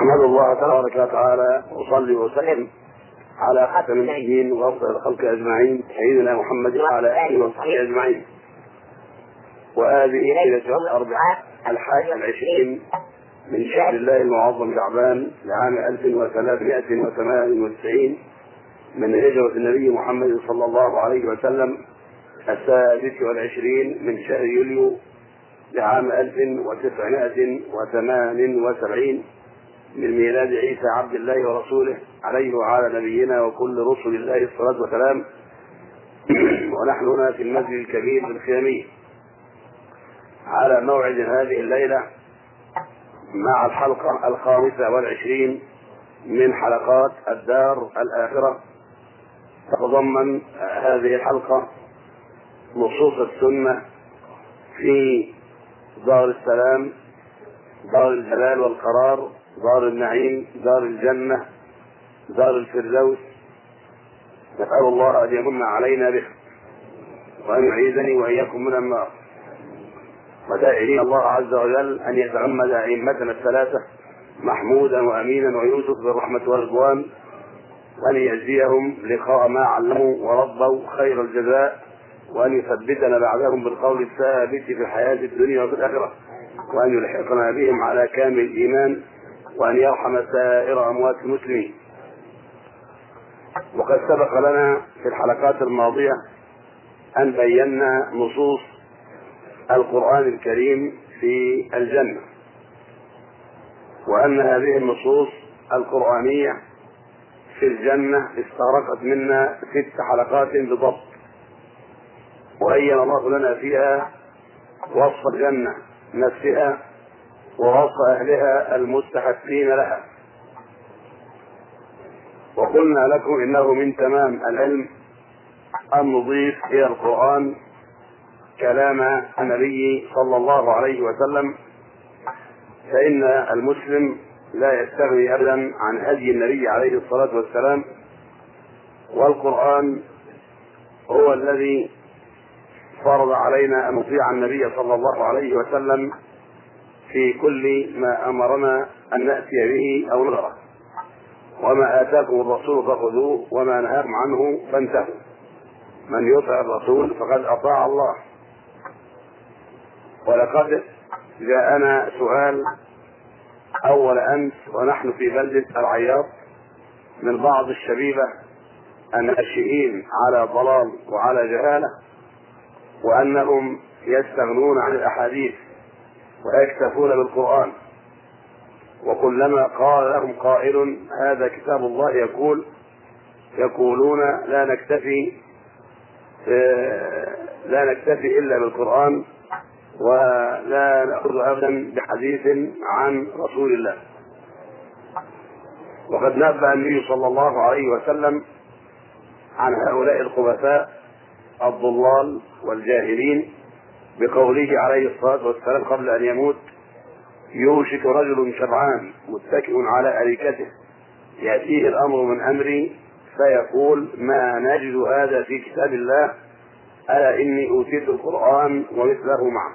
أحمد الله تبارك وتعالى وأصلي وأسلم على خاتم النبيين وأفضل الخلق أجمعين سيدنا محمد وعلى آله وصحبه أجمعين وهذه ليلة الأربعاء الحادي العشرين من شهر الله المعظم شعبان لعام 1398 من هجرة النبي محمد صلى الله عليه وسلم السادس والعشرين من شهر يوليو لعام 1978 من ميلاد عيسى عبد الله ورسوله عليه وعلى نبينا وكل رسل الله الصلاة والسلام ونحن هنا في المسجد الكبير بالخيامية على موعد هذه الليلة مع الحلقة الخامسة والعشرين من حلقات الدار الآخرة تتضمن هذه الحلقة نصوص السنة في دار السلام دار الجلال والقرار دار النعيم دار الجنة دار الفردوس نسأل الله أن يمن علينا به وأن يعيذني وإياكم من النار ودائرين الله عز وجل أن يتغمد أئمتنا الثلاثة محمودا وأمينا ويوسف بالرحمة والرضوان وأن يجزيهم لقاء ما علموا وربوا خير الجزاء وأن يثبتنا بعدهم بالقول الثابت في الحياة الدنيا وفي الآخرة وأن يلحقنا بهم على كامل الإيمان وأن يرحم سائر أموات المسلمين وقد سبق لنا في الحلقات الماضية أن بينا نصوص القرآن الكريم في الجنة وأن هذه النصوص القرآنية في الجنة استغرقت منا ست حلقات بالضبط وبين الله لنا فيها وصف الجنة نفسها ووصف أهلها المستحقين لها وقلنا لكم إنه من تمام العلم أن نضيف إلى القرآن كلام النبي صلى الله عليه وسلم فإن المسلم لا يستغني أبدا عن هدي النبي عليه الصلاة والسلام والقرآن هو الذي فرض علينا أن نطيع النبي صلى الله عليه وسلم في كل ما أمرنا أن نأتي به أو نغره وما آتاكم الرسول فخذوه وما نهاكم عنه فانتهوا من يطع الرسول فقد أطاع الله ولقد جاءنا سؤال أول أمس ونحن في بلدة العياط من بعض الشبيبة الناشئين على ضلال وعلى جهالة وأنهم يستغنون عن الأحاديث ويكتفون بالقرآن وكلما قال لهم قائل هذا كتاب الله يقول يقولون لا نكتفي لا نكتفي إلا بالقرآن ولا نأخذ أبدا بحديث عن رسول الله وقد نبه النبي صلى الله عليه وسلم عن هؤلاء الخبثاء الضلال والجاهلين بقوله عليه الصلاة والسلام قبل أن يموت يوشك رجل شبعان متكئ على أريكته يأتيه الأمر من أمري فيقول ما نجد هذا في كتاب الله ألا إني أوتيت القرآن ومثله معه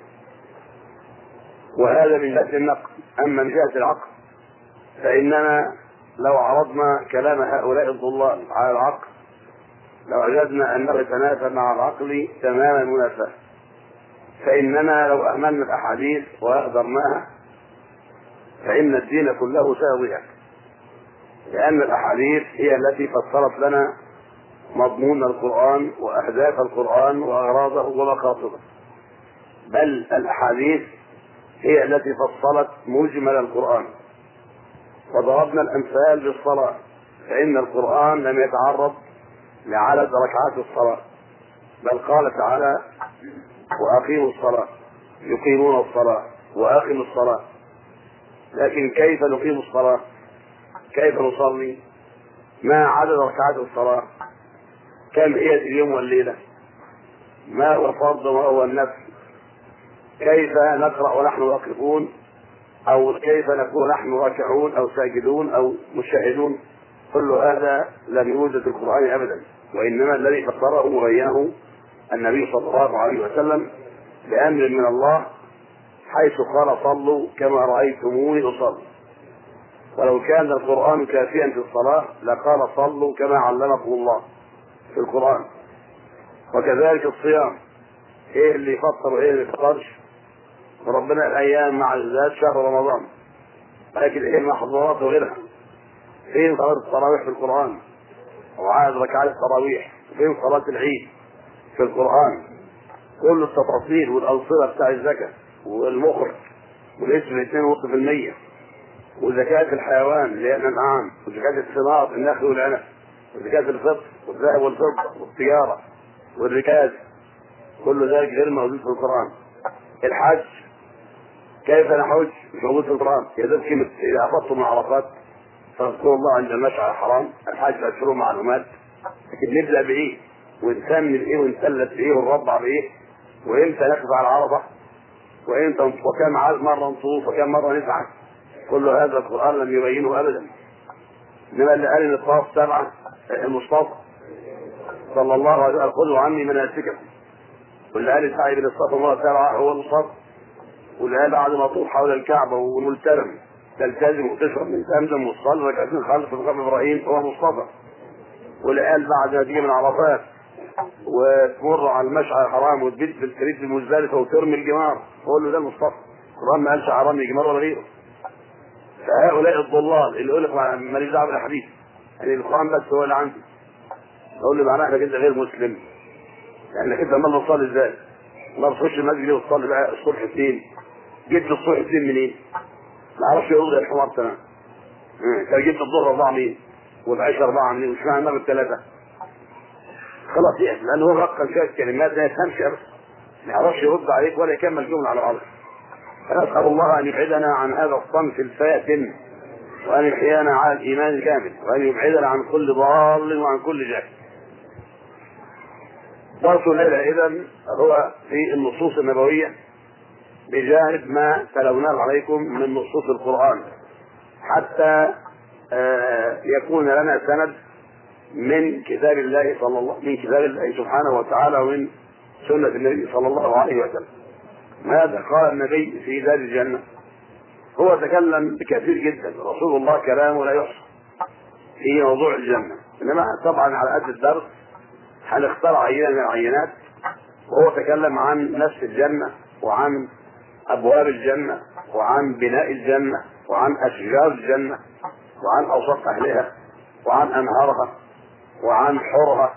وهذا من جهة النقل أما من جهة العقل فإننا لو عرضنا كلام هؤلاء الضلال على العقل لوجدنا أنه يتنافى مع العقل تمام المنافاة فإننا لو أهملنا الأحاديث وأهدرناها فإن الدين كله سيضيع لأن الأحاديث هي التي فسرت لنا مضمون القرآن وأهداف القرآن وأغراضه ومقاصده بل الأحاديث هي التي فصلت مجمل القرآن وضربنا الأمثال بالصلاة فإن القرآن لم يتعرض لعدد ركعات الصلاة بل قال تعالى وأقيموا الصلاة يقيمون الصلاة وأقيموا الصلاة لكن كيف نقيم الصلاة كيف نصلي ما عدد ركعات الصلاة كم هي اليوم والليلة ما هو الفرض وما هو النفس كيف نقرأ ونحن واقفون أو كيف نكون نحن راكعون أو ساجدون أو مشاهدون كل هذا لم يوجد في القرآن أبدا وإنما الذي فسره وبينه النبي صلى الله عليه وسلم بأمر من الله حيث قال صلوا كما رأيتموني أصلي ولو كان القرآن كافيا في الصلاة لقال صلوا كما علمكم الله في القرآن وكذلك الصيام ايه اللي يفطر وايه اللي يفطرش وربنا الايام مع الذات شهر رمضان لكن ايه المحظورات وغيرها فين صلاة التراويح في القرآن وعدد ركعات التراويح فين صلاة العيد في القرآن كل التفاصيل والأنصرة بتاع الزكاة والمخرج والاسم 2.5% وزكاة الحيوان اللي هي الأنعام وزكاة الثمار النخل والعنب وزكاة الفطر والذهب والفضة والطيارة والركاز كل ذلك غير موجود في القرآن الحج كيف نحج مش موجود في القرآن يا دوب كلمة إذا أفضتم من عرفات فاذكروا الله عند المشعر الحرام الحج أشهر معلومات لكن نبدأ بإيه ونسمي بإيه ونسلت بإيه ونربع بإيه وإمتى نقف على عرفة وإمتى وكم عدد مرة نطوف وكم مرة نسعى كل هذا القرآن لم يبينه أبدا إنما اللي قال إن الطواف سبعة المصطفى صلى الله عليه وسلم خذوا عني مناسككم واللي قال السعي بين الصفا والمروة سبعة هو المصطفى واللي قال بعد ما طوف حول الكعبة والملتزم تلتزم وتشرب من زمزم وتصلي ركعتين خالص في مقام ابراهيم هو مصطفى واللي قال بعد ما تيجي من عرفات وتمر على المشعر الحرام وتبيت في الكريت المزدلفه وترمي الجمار قول له ده المصطفى القران ما قالش حرام الجمار ولا غيره فهؤلاء الضلال اللي يقول لك ماليش دعوه بالحديث يعني القران بس هو اللي عندي اقول له معناها انك انت غير مسلم لانك انت امال بتصلي ازاي؟ ما بتخش المسجد وتصلي بقى الصبح اثنين جبت الصبح اثنين منين؟ ما اعرفش يقول زي الحمار تمام كان جبت الظهر اربعه منين؟ والعشاء اربعه منين؟ وش معنى المغرب ثلاثه؟ خلاص يحسن لانه هو رقم شويه كلمات ما يفهمش ابدا ما يعرفش يرد عليك ولا يكمل جمله على بعضها فنسال الله ان يبعدنا عن هذا الصنف الفاتن وان يحيانا على الايمان الكامل وان يبعدنا عن كل ضال وعن كل جاهل درس الليله اذا هو في النصوص النبويه بجانب ما تلوناه عليكم من نصوص القران حتى يكون لنا سند من كتاب الله صلى الله من كتاب الله سبحانه وتعالى ومن سنة النبي صلى الله عليه وسلم ماذا قال النبي في دار الجنة هو تكلم بكثير جدا رسول الله كلامه لا يحصى في موضوع الجنة إنما طبعا على قد الدرس هنختار عينة من العينات وهو تكلم عن نفس الجنة وعن أبواب الجنة وعن بناء الجنة وعن أشجار الجنة وعن أوساط أهلها وعن أنهارها وعن حرها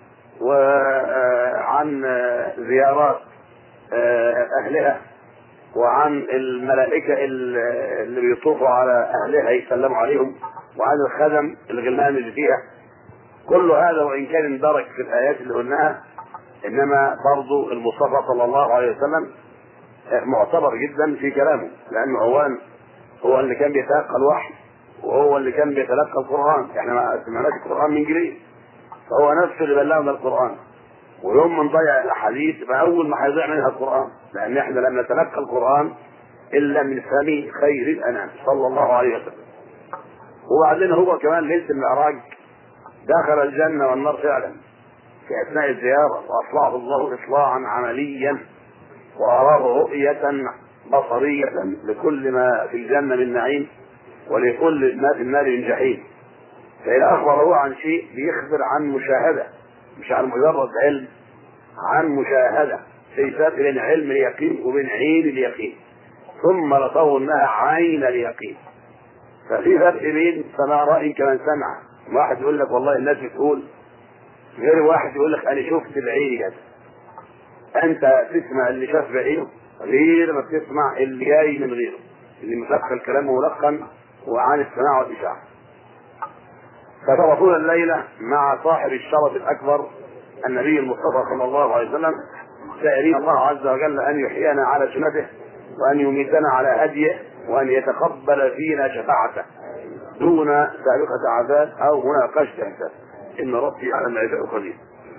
وعن زيارات أهلها وعن الملائكة اللي بيطوفوا على أهلها يسلموا عليهم وعن الخدم الغلمان اللي فيها كل هذا وإن كان اندرج في الآيات اللي قلناها إنما برضو المصطفى صلى الله عليه وسلم معتبر جدا في كلامه لأنه أولا هو اللي كان بيتلقى الوحي وهو اللي كان بيتلقى القرآن احنا ما سمعناش القرآن من جديد فهو نفسه اللي بلغنا القرآن ويوم ما نضيع الاحاديث يبقى اول ما هيضيع منها القرآن لان احنا لم نتلقى القرآن الا من فم خير الانام صلى الله عليه وسلم وبعدين هو كمان ليله المعراج دخل الجنه والنار فعلا في اثناء الزياره واصلحه الله اصلاحا عمليا واراه رؤيه بصريه لكل ما في الجنه من نعيم ولكل ما في النار من جحيم فإن أخبر هو عن شيء بيخبر عن مشاهدة مش عن مجرد علم عن مشاهدة في فرق بين علم اليقين وبين عين اليقين ثم لطونها عين اليقين ففي فرق بين سماع رأي كمان سمع واحد يقول لك والله الناس بتقول غير واحد يقول لك أنا شفت بعيني كذا أنت تسمع اللي شاف بعينه غير ما بتسمع اللي جاي من غيره اللي مسخر كلامه ملقن وعن السماع والإشاعة فتركون الليلة مع صاحب الشرف الأكبر النبي المصطفى صلى الله عليه وسلم سائلين الله عز وجل أن يحيينا على سنته وأن يميتنا على هديه وأن يتقبل فينا شفاعته دون سابقة عذاب أو مناقشة حساب إن ربي على العباد قدير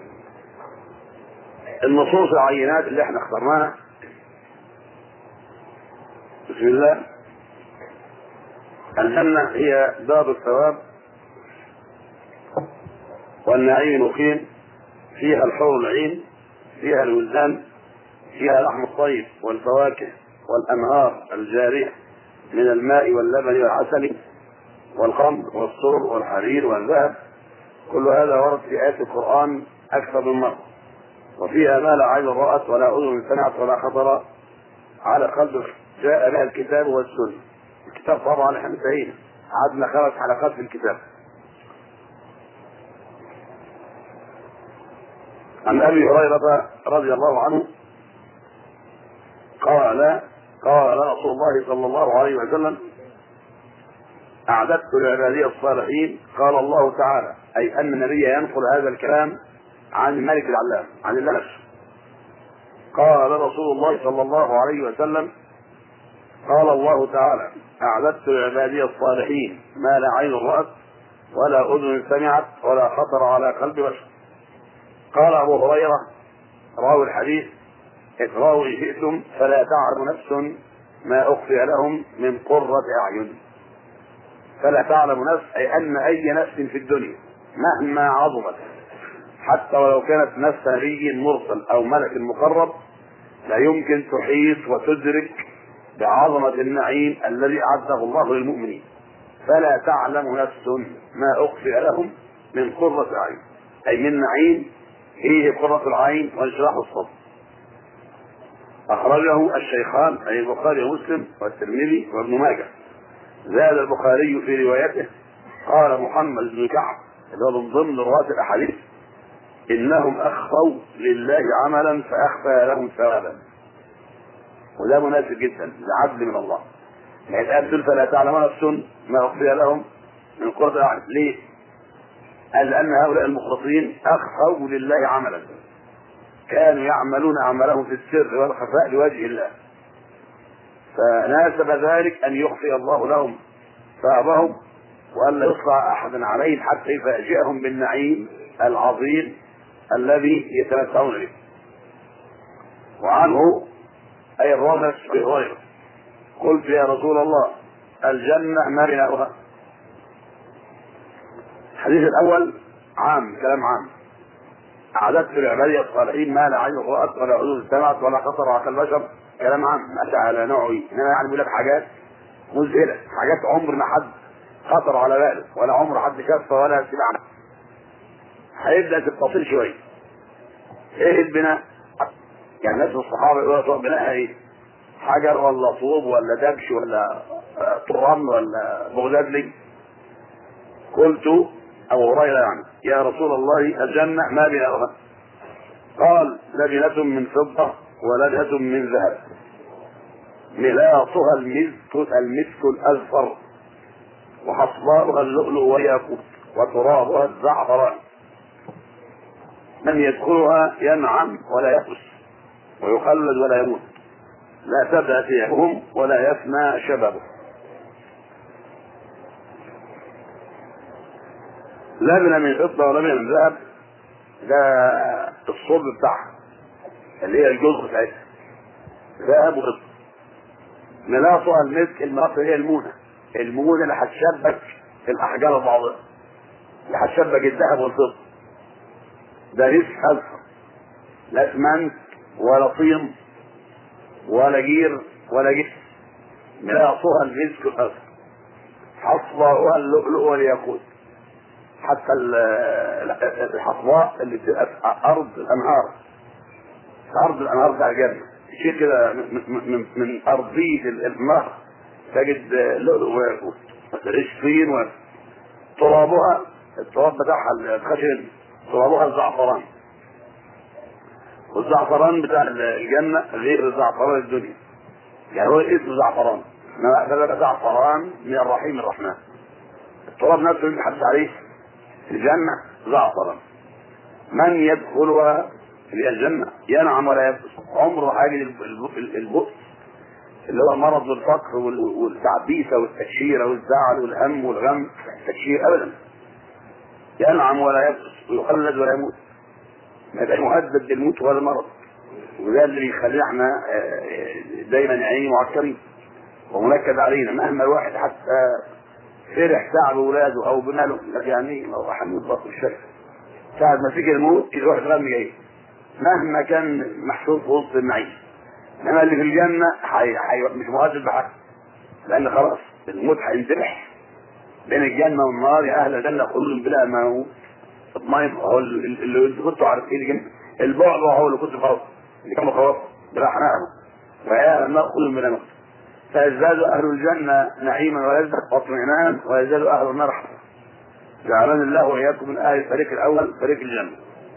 النصوص العينات اللي احنا اخترناها بسم الله الجنة هي دار الثواب والنعيم المقيم فيها الحور العين فيها الولدان فيها لحم الطيب والفواكه والأنهار الجارية من الماء واللبن والعسل والخمر والسر والحرير والذهب كل هذا ورد في آيات القرآن أكثر من مرة وفيها ما لا عين رأت ولا أذن سمعت ولا خطر على قلب جاء بها الكتاب والسنة الكتاب طبعا احنا انتهينا قعدنا خمس حلقات في الكتاب عن ابي هريره رضي الله عنه قال قال رسول الله صلى الله عليه وسلم اعددت لعبادي الصالحين قال الله تعالى اي ان النبي ينقل هذا الكلام عن الملك العلام عن الله نفسه قال رسول الله صلى الله عليه وسلم قال الله تعالى اعددت لعبادي الصالحين ما لا عين رأت ولا اذن سمعت ولا خطر على قلب بشر قال ابو هريره راوي الحديث اقرأوا إن شئتم فلا تعلم نفس ما أخفي لهم من قرة أعين فلا تعلم نفس أي أن أي نفس في الدنيا مهما عظمت حتى ولو كانت نفس نبي مرسل أو ملك مقرب لا يمكن تحيط وتدرك بعظمة النعيم الذي أعده الله للمؤمنين فلا تعلم نفس ما أخفي لهم من قرة أعين أي من نعيم فيه قرة العين وانشراح الصدر أخرجه الشيخان أي البخاري ومسلم والترمذي وابن ماجه زاد البخاري في روايته قال محمد بن كعب اللي هو من ضمن رواة الأحاديث إنهم أخفوا لله عملا فأخفى لهم ثوابا وده مناسب جدا ده عدل من الله يعني قال فلا تعلم نفس ما أخفي لهم من قرة الأعين ليه؟ قال لأن هؤلاء المخلصين أخفوا لله عملا كانوا يعملون عملهم في السر والخفاء لوجه الله فناسب ذلك أن يخفي الله لهم ثوابهم وألا يطلع أحدا عليهم حتى يفاجئهم بالنعيم العظيم الذي يتمتعون به وعنه أي الرابع بهريرة قلت يا رسول الله الجنة ما بناؤها الحديث الأول عام كلام عام أعددت لعبادي الصالحين ما لا عين رأت ولا عذور سمعت ولا خطر على البشر كلام عام ماشي على نوعه إنما يعني بيقول لك حاجات مذهلة حاجات عمر ما حد خطر على باله ولا عمر حد شافها ولا سمع عنها هيبدأ تتصل شوية إيه البناء؟ يعني ناس الصحابة يقولوا بناء إيه؟ حجر ولا طوب ولا دبش ولا طرام ولا بغدادلي قلت أبو هريرة يعني يا رسول الله الجنة ما بناؤها قال لبنة من فضة ولبنة من ذهب ملاصها المسك المسك الأزفر وحصباؤها اللؤلؤ والياقوت وترابها الزعفران من يدخلها ينعم ولا يحبس ويخلد ولا يموت لا تبدأ ثيابهم ولا يفنى شبابه لبنة من فضة ولبنة من ذهب ده الصلب بتاعها اللي هي الجزء بتاعتها ذهب وفضة ملاصها المسك الملاصة هي المونة المونة اللي هتشبك الأحجار بعضها اللي هتشبك الذهب والفضة ده رزق أزهر لا اسمنت ولا طين ولا جير ولا جسم ملاصها المسك الأزهر حصباؤها اللؤلؤ والياقوت حتى الحصواء اللي بتبقى في ارض الانهار في ارض الانهار بتاع الجنه شيء كده من, من, من ارضيه النهر تجد لؤلؤ وياقوت رشفين ترابها التراب بتاعها الخشن ترابها الزعفران والزعفران بتاع الجنه غير زعفران الدنيا يعني هو اسمه زعفران انما زعفران من الرحيم الرحمن التراب نفسه اللي بيحدث عليه الجنة زعفرا من يدخلها في الجنة ينعم ولا يبؤس عمره حاجة البؤس اللي هو مرض الفقر والتعبيسة والتكشيرة والزعل والهم والغم التكشير أبدا ينعم ولا يبؤس ويخلد ولا يموت ما يبقاش مهدد بالموت ولا المرض وده اللي بيخلينا احنا دايما عيني معكرين ومنكد علينا مهما الواحد حتى فرح ساعة بولاده او بماله يعني هو حميد بطل الشرك ساعة ما فكر الموت يروح يتغني جاي مهما كان محشور في وسط النعيم انما اللي في الجنة حي... حي... مش مهدد بحاجة لان خلاص الموت هينذبح بين الجنة والنار يا أهل الجنة خلود بلا موت اطمئن هو اللي انتوا كنتوا عارفين الجنة البعد هو اللي كنت خلاص اللي كانوا خلاص براحناهم ويا أهل النار خلود بلا موت فيزداد أهل الجنة نعيما ولذة واطمئنانا ويزداد أهل النار حسرة جعلنا الله وإياكم من أهل الفريق الأول فريق الجنة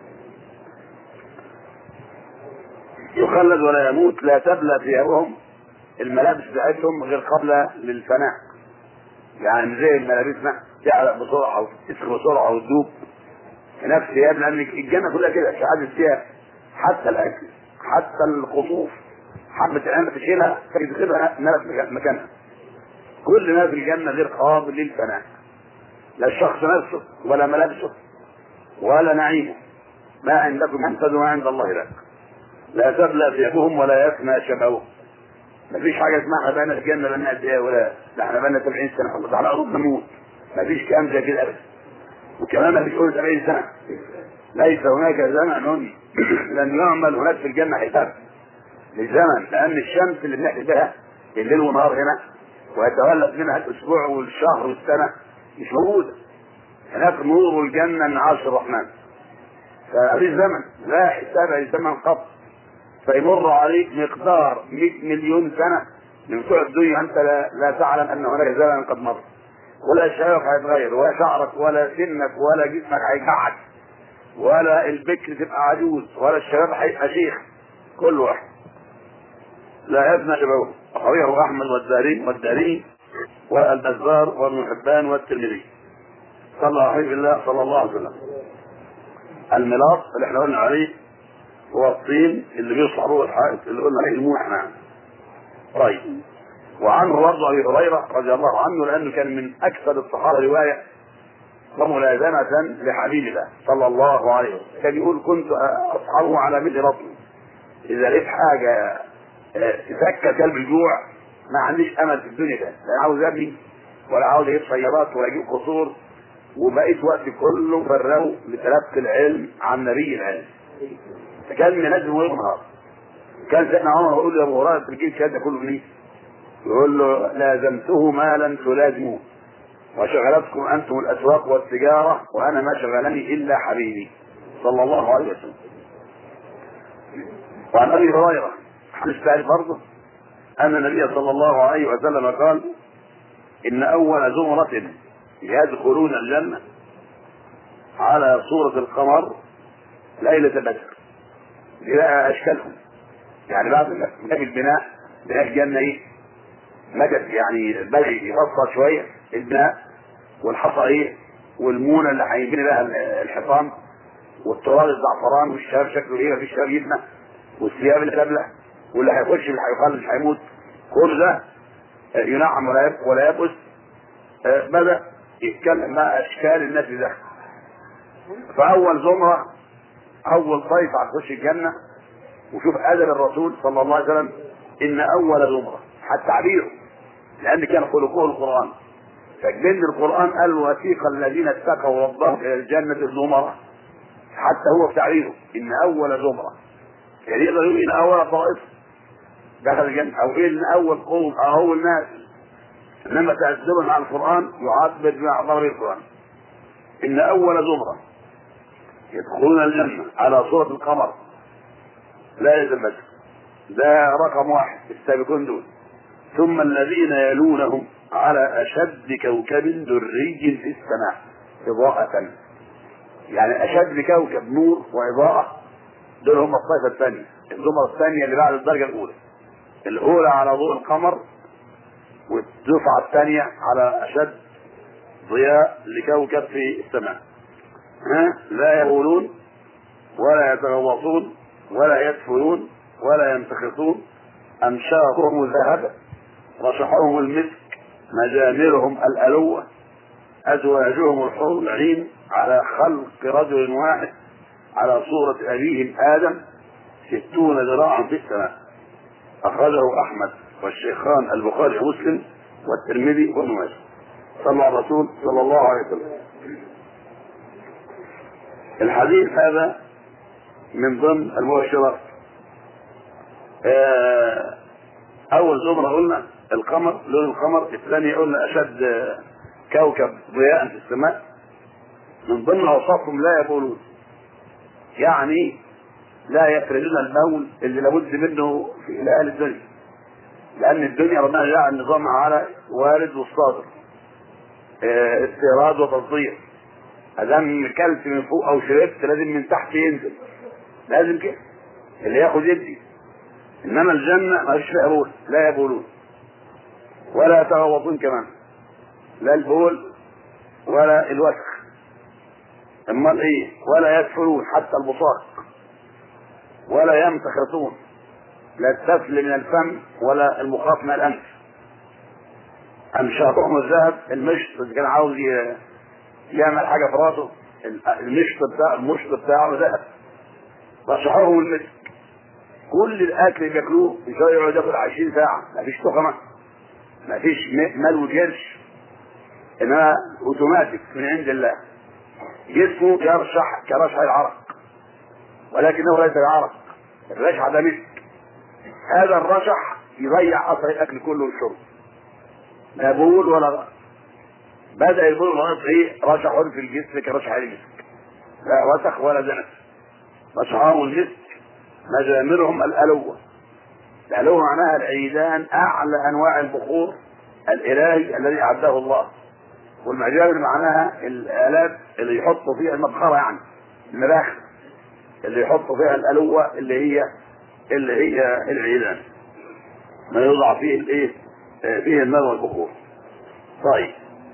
يخلد ولا يموت لا تبلى ثيابهم الملابس بتاعتهم غير قابلة للفناء يعني زي ملابسنا تعلق بسرعة وتسخن بسرعة وتدوب نفس ثياب لأن الجنة كلها كده شعاب الثياب حتى الأكل حتى القطوف حبة العنب تشيلها تجذبها نفس مكانها كل ما في الجنة غير قابل للفناء لا الشخص نفسه ولا ملابسه ولا نعيمه ما عندكم ينفذ ما عند الله لك لا تبلى ثيابهم ولا يفنى شبههم مفيش حاجه اسمها احنا بقينا الجنه بقينا قد ايه ولا ده احنا بقينا 70 سنه خلاص على قرب نموت مفيش كلام زي كده ابدا وكمان مفيش كل 70 سنه ليس هناك زمن لن يعمل هناك في الجنه حساب للزمن لان الشمس اللي بنحكي بها الليل والنهار هنا ويتولد منها الاسبوع والشهر والسنه مش موجوده هناك نور الجنه من عرش الرحمن فمفيش زمن لا حساب للزمن قط فيمر عليك مقدار 100 مليون سنة من بتوع الدنيا أنت لا, لا تعلم أن هناك زمن قد مر ولا شبابك هيتغير ولا شعرك ولا سنك ولا جسمك هيقعد ولا البكر تبقى عجوز ولا الشباب هيبقى شيخ كل واحد لا يفنى شبابه أخرجه أحمد والداري والداري والبزار وابن حبان والترمذي صلى عليه الله صلى الله عليه وسلم الملاط اللي احنا قلنا عليه هو الطين اللي بيصلح به الحائط اللي قلنا عليه الموح نعم طيب وعنه برضه ابي هريره رضي الله عنه لانه كان من اكثر الصحابه روايه وملازمه لحبيب الله صلى الله عليه وسلم كان يقول كنت اصحبه على مثل بطني اذا لقيت حاجه تسكت قلب الجوع ما عنديش امل في الدنيا ده لا عاوز ابني ولا عاوز اجيب سيارات ولا اجيب قصور وبقيت وقتي كله فرغه لتلقي العلم عن نبي العلم فكان منزل ويوم نهار كان سيدنا عمر يقول لابو هريره تجيب الشهاده كله منين؟ يقول له لازمته ما لم تلازموه وشغلتكم انتم الاسواق والتجاره وانا ما شغلني الا حبيبي صلى الله عليه وسلم وعن ابي هريره حديث ثالث برضه ان النبي صلى الله عليه وسلم قال ان اول زمره يدخلون الجنه على صوره القمر ليله البدر إلى أشكالهم يعني بعد ما البناء بناء الجنة إيه؟ مدد يعني بدأ يفصل شوية البناء والحصى إيه؟ والمونة اللي هيبني بها الحصان والتراب الزعفران والشباب شكله إيه مفيش شباب يبنى والثياب اللي قبله واللي هيخش اللي هيخلص مش هيموت كل ده ينعم ولا يبقى ولا يبقس بدأ يتكلم مع أشكال الناس ده فأول زمرة اول ضيف هتخش الجنه وشوف ادب الرسول صلى الله عليه وسلم ان اول زمره حتى تعبيره لان كان خلقه القران فجن القران قال وثيق الذين اتقوا ربهم الى الجنه الزمره حتى هو في تعبيره ان اول زمره يعني يقدر يقول ان اول طائف دخل الجنه او ان اول قوم او اول ناس انما تأدبا مع القران يعبد مع ضرب القران ان اول زمره يدخلون الجنة على صورة القمر لا يتبدل ده رقم واحد السابقون دول ثم الذين يلونهم على أشد كوكب دري في السماء إضاءة يعني أشد كوكب نور وإضاءة دول هم الطائفة الثانية الزمرة الثانية اللي بعد الدرجة الأولى الأولى على ضوء القمر والدفعة الثانية على أشد ضياء لكوكب في السماء ها لا يقولون ولا يتغوصون ولا يدفنون ولا ينتخصون أمشاطهم ذهبا رشحهم المسك مجامرهم الألوة أزواجهم الحور العين على خلق رجل واحد على صورة أبيهم آدم ستون ذراعا في السماء أخرجه أحمد والشيخان البخاري ومسلم والترمذي وابن ماجه صلى على الرسول صلى الله عليه وسلم الحديث هذا من ضمن المبشرات اول زمره قلنا القمر لون القمر الثانيه قلنا اشد كوكب ضياء في السماء من ضمن اوصافهم لا يبولون يعني لا يفردون البول اللي لابد منه في اهل الدنيا لان الدنيا ربنا جعل نظامها على وارد والصادر اه استيراد وتصدير ادام كلت من فوق او شربت لازم من تحت ينزل لازم كده اللي ياخد يدي انما الجنه ما فيش فيها بول لا يبولون ولا يتغوطون كمان لا البول ولا الوسخ امال ايه ولا يدفلون حتى البصاق ولا يمتخطون لا التفل من الفم ولا المخاط من الانف امشاطهم الذهب المشط اللي كان عاوز يعمل حاجه في راسه المشط بتاع المشط بتاعه ذهب رشحوهم المسك كل الاكل اللي بياكلوه يقعد ياكل 20 ساعه مفيش تخمه مفيش مال وجرش انما اوتوماتيك من عند الله جسمه يرشح كرشح العرق ولكنه ليس العرق الرشح ده مسك هذا الرشح يضيع اثر الاكل كله والشرب لا بول ولا غير بدا يقول خلاص ايه رشح في الجسم كرشح المسك لا وسخ ولا دنس رشحهم المسك مجامرهم الالوه الالوه معناها العيدان اعلى انواع البخور الالهي الذي اعده الله والمجامر معناها الالات اللي يحطوا فيها المبخره يعني المراخ اللي يحطوا فيها الالوه اللي هي اللي هي العيدان ما يوضع فيه الايه فيه النار والبخور طيب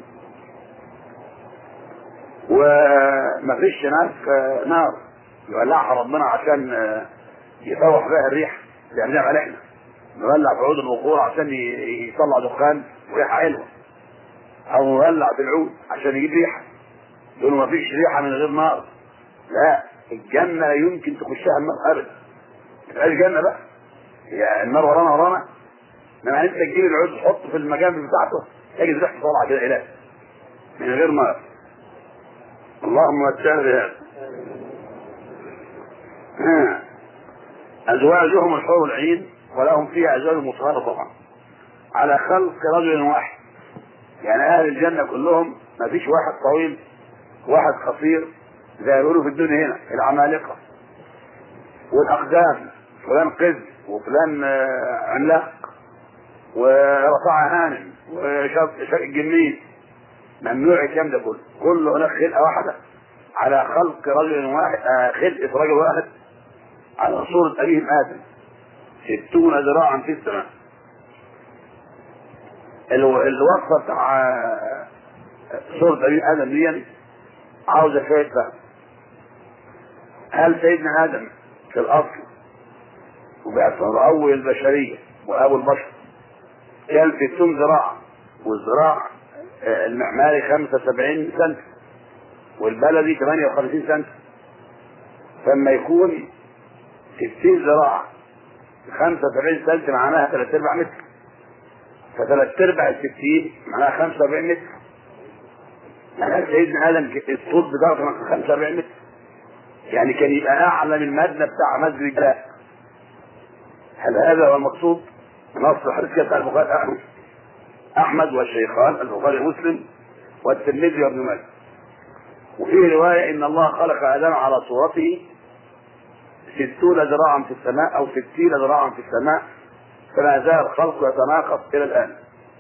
وما فيش هناك نار يولعها ربنا عشان يفوح بها الريح زي ما بنعمل احنا نولع في عود البخور عشان يطلع دخان وريحه حلوه او نولع في العود عشان يجيب ريحه يقولوا ما فيش ريحه من غير نار لا الجنه لا يمكن تخشها النار ابدا ما تبقاش جنه بقى هي النار ورانا ورانا انما انت تجيب العود تحطه في المجال بتاعته تجد ريحته طالعه كده اله من غير نار اللهم متعنا بهذا ازواجهم الحور العين ولهم فيها ازواج مطهره طبعا على خلق رجل واحد يعني اهل الجنه كلهم ما فيش واحد طويل واحد قصير زي ما يقولوا في الدنيا هنا العمالقه والاقدام فلان قز وفلان عملاق ورفع هانم وشق الجميل ممنوع الكلام ده كله كله هناك خلقه واحده على خلق رجل واحد آه خلقه رجل واحد على صورة أبيهم آدم ستون ذراعا في السماء الوصفة بتاع صورة أبي آدم دي عاوزة شوية فهم هل سيدنا آدم في الأصل وبيعتبر أول البشرية وأبو البشر كان ستون ذراع والذراع المعماري 75 سنة والبلدي 58 سنة فلما يكون 60 ذراع 75 سنة معناها 3 ارباع متر فثلاث ارباع ال 60 معناها 45 متر يعني سيدنا ادم الطول بتاعه 45 متر يعني كان يبقى اعلى من المبنى بتاع مسجد الجلاء هل هذا هو المقصود؟ نص الحديث بتاع البخاري احمد احمد والشيخان البخاري ومسلم والترمذي وابن ماجه وفيه روايه ان الله خلق ادم على صورته ستون ذراعا في السماء او ستين ذراعا في السماء فما زال الخلق يتناقص الى الان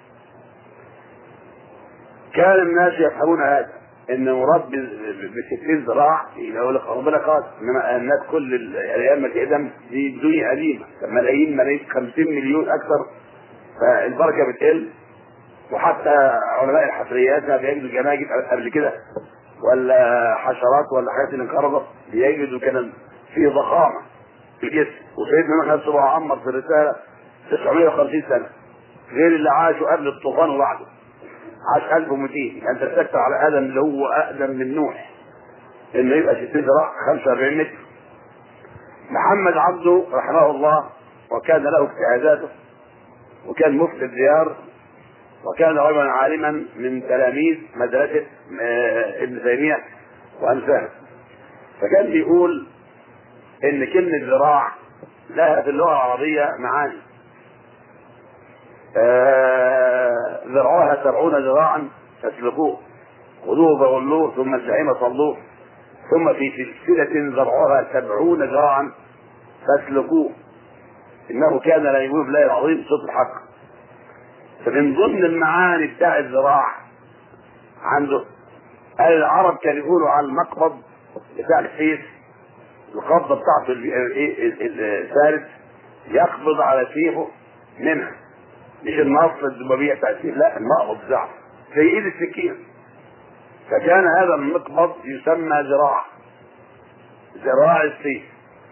كان الناس يفهمون هذا ان مراد ب 60 ذراع يقول لك ربنا قال انما الناس كل الايام القدم دي الدنيا قديمه ملايين ملايين 50 مليون اكثر فالبركه بتقل وحتى علماء الحفريات ما بيجدوا جماجم قبل كده ولا حشرات ولا حاجات اللي انقرضت بيجدوا كان في ضخامه في الجسم وسيدنا نوح نفسه بقى عمر في الرساله 950 سنه غير اللي عاشوا قبل الطوفان وبعده عاش 1200 يعني انت تذكر على ادم اللي هو اقدم من نوح انه يبقى 60 ذراع 45 متر محمد عبده رحمه الله وكان له اجتهاداته وكان مفتي الديار وكان رجلا عالما من تلاميذ مدرسة ابن تيمية وأمثاله فكان بيقول إن كلمة ذراع لها في اللغة العربية معاني ذراعها سبعون ذراعا فاسلكوه خذوه فغلوه ثم الجحيم صلوه ثم في سلسلة زرعها سبعون ذراعا فاسلكوه إنه كان لا يؤمن بالله العظيم صوت الحق فمن ضمن المعاني بتاع الذراع عنده قال العرب كانوا يقولوا على المقبض بتاع السيف القبضة بتاعته الثالث يقبض على سيفه منها مش النص الزبابية بتاع السيف لا المقبض بتاعه في ايد السكين فكان هذا المقبض يسمى ذراع ذراع السيف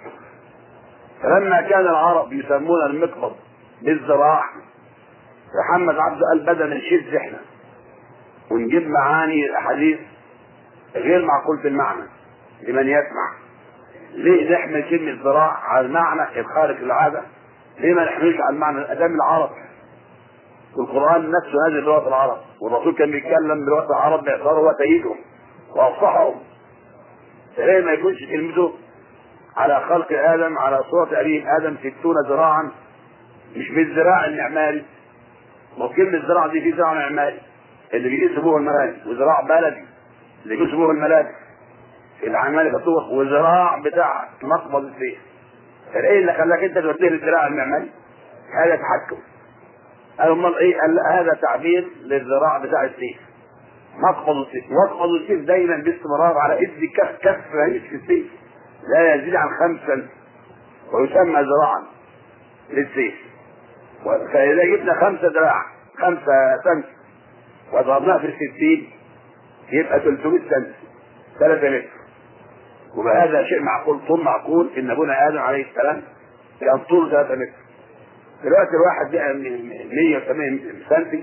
فلما كان العرب يسمون المقبض بالذراع محمد عبده قال بدل نشد احنا ونجيب معاني الاحاديث غير معقولة المعنى لمن يسمع ليه نحمل كلمة ذراع على المعنى الخارج العادة ليه ما نحملش على المعنى الأدام العرب والقرآن نفسه هذه لغة العرب والرسول كان بيتكلم بلغة العرب باعتباره هو سيدهم وأفصحهم فليه ما يكونش كلمته على خلق آدم على صورة أبيه آدم ستون ذراعا مش بالذراع المعماري وكلمة ذراع دي في ذراع معماري اللي بيقيسوا به الملابس وذراع بلدي اللي بيقيسوا به الملابس العمال بتوخ وذراع بتاع مقبض السيف فايه اللي خلاك انت توجه الذراع المعماري هذا تحكم قال امال ايه قال هذا تعبير للذراع بتاع السيف مقبض السيف مقبض السيف دايما باستمرار على ايد كف كف في السيف لا يزيد عن خمسا ويسمى ذراعا للسيف فاذا جبنا خمسة ذراع خمسة سنت وضربناها في الستين يبقى 300 سنت 3 متر وبهذا شيء معقول طول معقول ان ابونا ادم عليه السلام كان طول 3 متر دلوقتي الواحد بقى 180 سنتي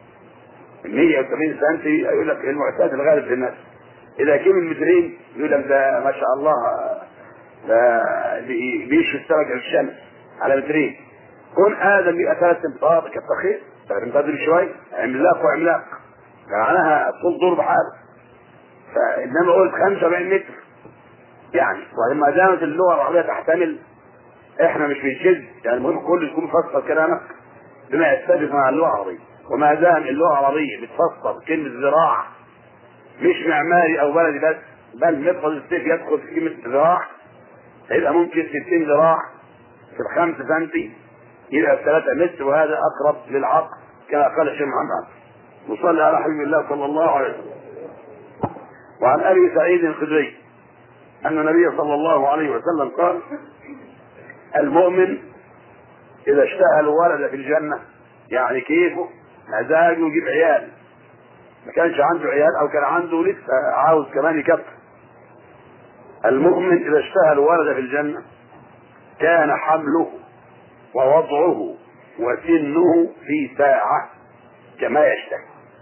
180 سنتي يقول لك المعتاد الغالب في الناس اذا كمل مترين يقول لك ده ما شاء الله ده بيشفي السمك في الشمس على مترين كون ادم يبقى ثلاث امتار كتر خير ثلاث امتار شوي عملاق وعملاق معناها طول دور بحاله فانما قلت 75 متر يعني وما دامت اللغه العربيه تحتمل احنا مش بنشد يعني المهم كل يكون مفسر كلامك بما يتفق مع اللغه العربيه وما دام اللغه العربيه بتفسر كلمه ذراع مش معماري او بلدي بس بل مفرد السيف يدخل في كلمه ذراع هيبقى ممكن 60 ذراع في الخمس سنتي يبقى في 3 متر وهذا اقرب للعقل كما قال الشيخ محمد نصلي على حبيب الله صلى الله عليه وسلم وعن ابي سعيد الخدري ان النبي صلى الله عليه وسلم قال المؤمن اذا اشتهى الولد في الجنه يعني كيفه مزاجه يجيب عيال ما كانش عنده عيال او كان عنده لسه عاوز كمان يكفر المؤمن اذا اشتهى الولد في الجنه كان حمله ووضعه وسنه في ساعه كما يشتهي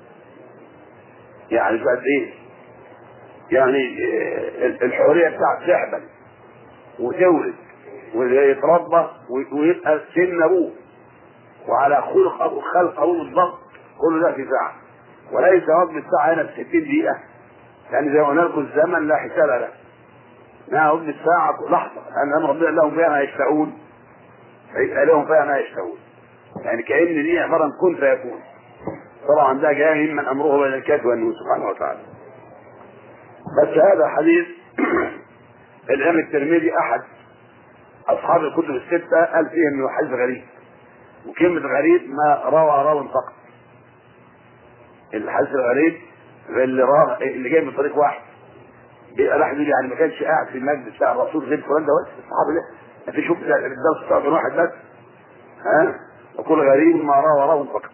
يعني بعد ايه يعني الحريه بتاعت تحبل وتولد ويتربى ويبقى سن ابوه وعلى خلق ابوه خلق ابوه بالضبط كل ده في ساعه وليس وزن الساعه هنا ب 60 دقيقه يعني زي ما قلنا لكم الزمن لا حساب له انها وزن الساعه لحظه لان امر ربنا لهم فيها ما يشتهون فيبقى لهم فيها ما يشتهون يعني كان دي عباره عن كن فيكون طبعا ده جاي ممن امره بين الكاف والنون سبحانه وتعالى بس هذا حديث الامام الترمذي احد اصحاب الكتب السته قال فيه انه حديث غريب وكلمه غريب ما روى راو فقط الحديث الغريب اللي راه اللي جاي من طريق واحد بيبقى واحد يقول يعني ما كانش قاعد في المجلس بتاع الرسول غير فلان ده بس الصحابه ده ما فيش الدرس بتاع واحد بس ها وكل غريب ما روى راو فقط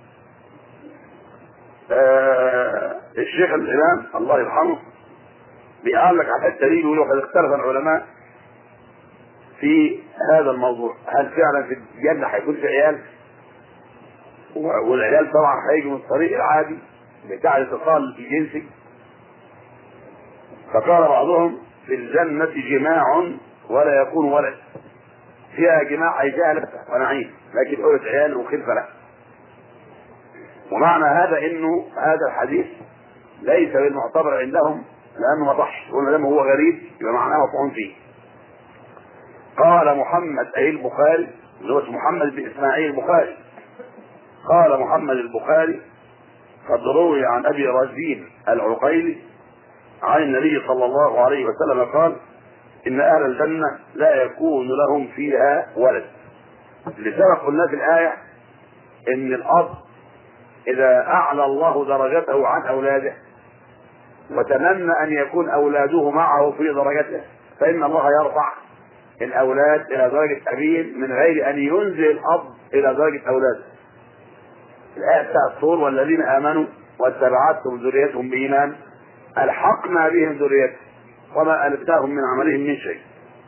آه الشيخ الامام الله يرحمه بيقال لك على الحته دي بيقول وقد اختلف العلماء في هذا الموضوع هل فعلا في الجنه هيكون في عيال والعيال طبعا هيجوا من الطريق العادي بتاع الاتصال الجنسي فقال بعضهم في الجنة جماع ولا يكون ولد فيها جماع أي فيها لبسة ونعيم لكن قلت عيال وخلفة لا ومعنى هذا انه هذا الحديث ليس بالمعتبر عندهم لانه ما صحش قلنا دام هو غريب يبقى معناه مطعون فيه قال محمد اي البخاري اللي هو محمد بن اسماعيل البخاري قال محمد البخاري قد روي عن ابي رزين العقيلي عن النبي صلى الله عليه وسلم قال ان اهل الجنه لا يكون لهم فيها ولد لسبب قلنا في الايه ان الاب اذا اعلى الله درجته عن اولاده وتمنى ان يكون اولاده معه في درجته فان الله يرفع الاولاد الى درجه ابيهم من غير ان ينزل الاب الى درجه اولاده الايه بتاعت الصور والذين امنوا واتبعتهم ذريتهم بايمان الحقنا بهم ذريتهم وما الفتاهم من عملهم من شيء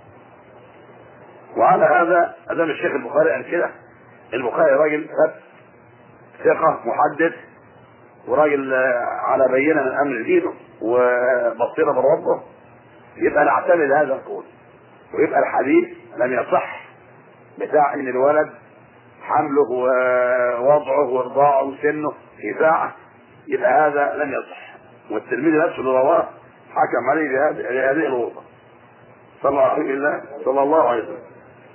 وعلى هذا ادام الشيخ البخاري قال كده البخاري راجل ثبت ثقه محدث وراجل على بينه من امر دينه وبصيره من ربه يبقى نعتمد هذا القول ويبقى الحديث لم يصح بتاع ان الولد حمله ووضعه ورضاعه وسنه في ساعه يبقى هذا لم يصح والترمذي نفسه اللي رواه حكم عليه بهذه الغرفه صلى الله عليه وسلم صلى الله عليه وسلم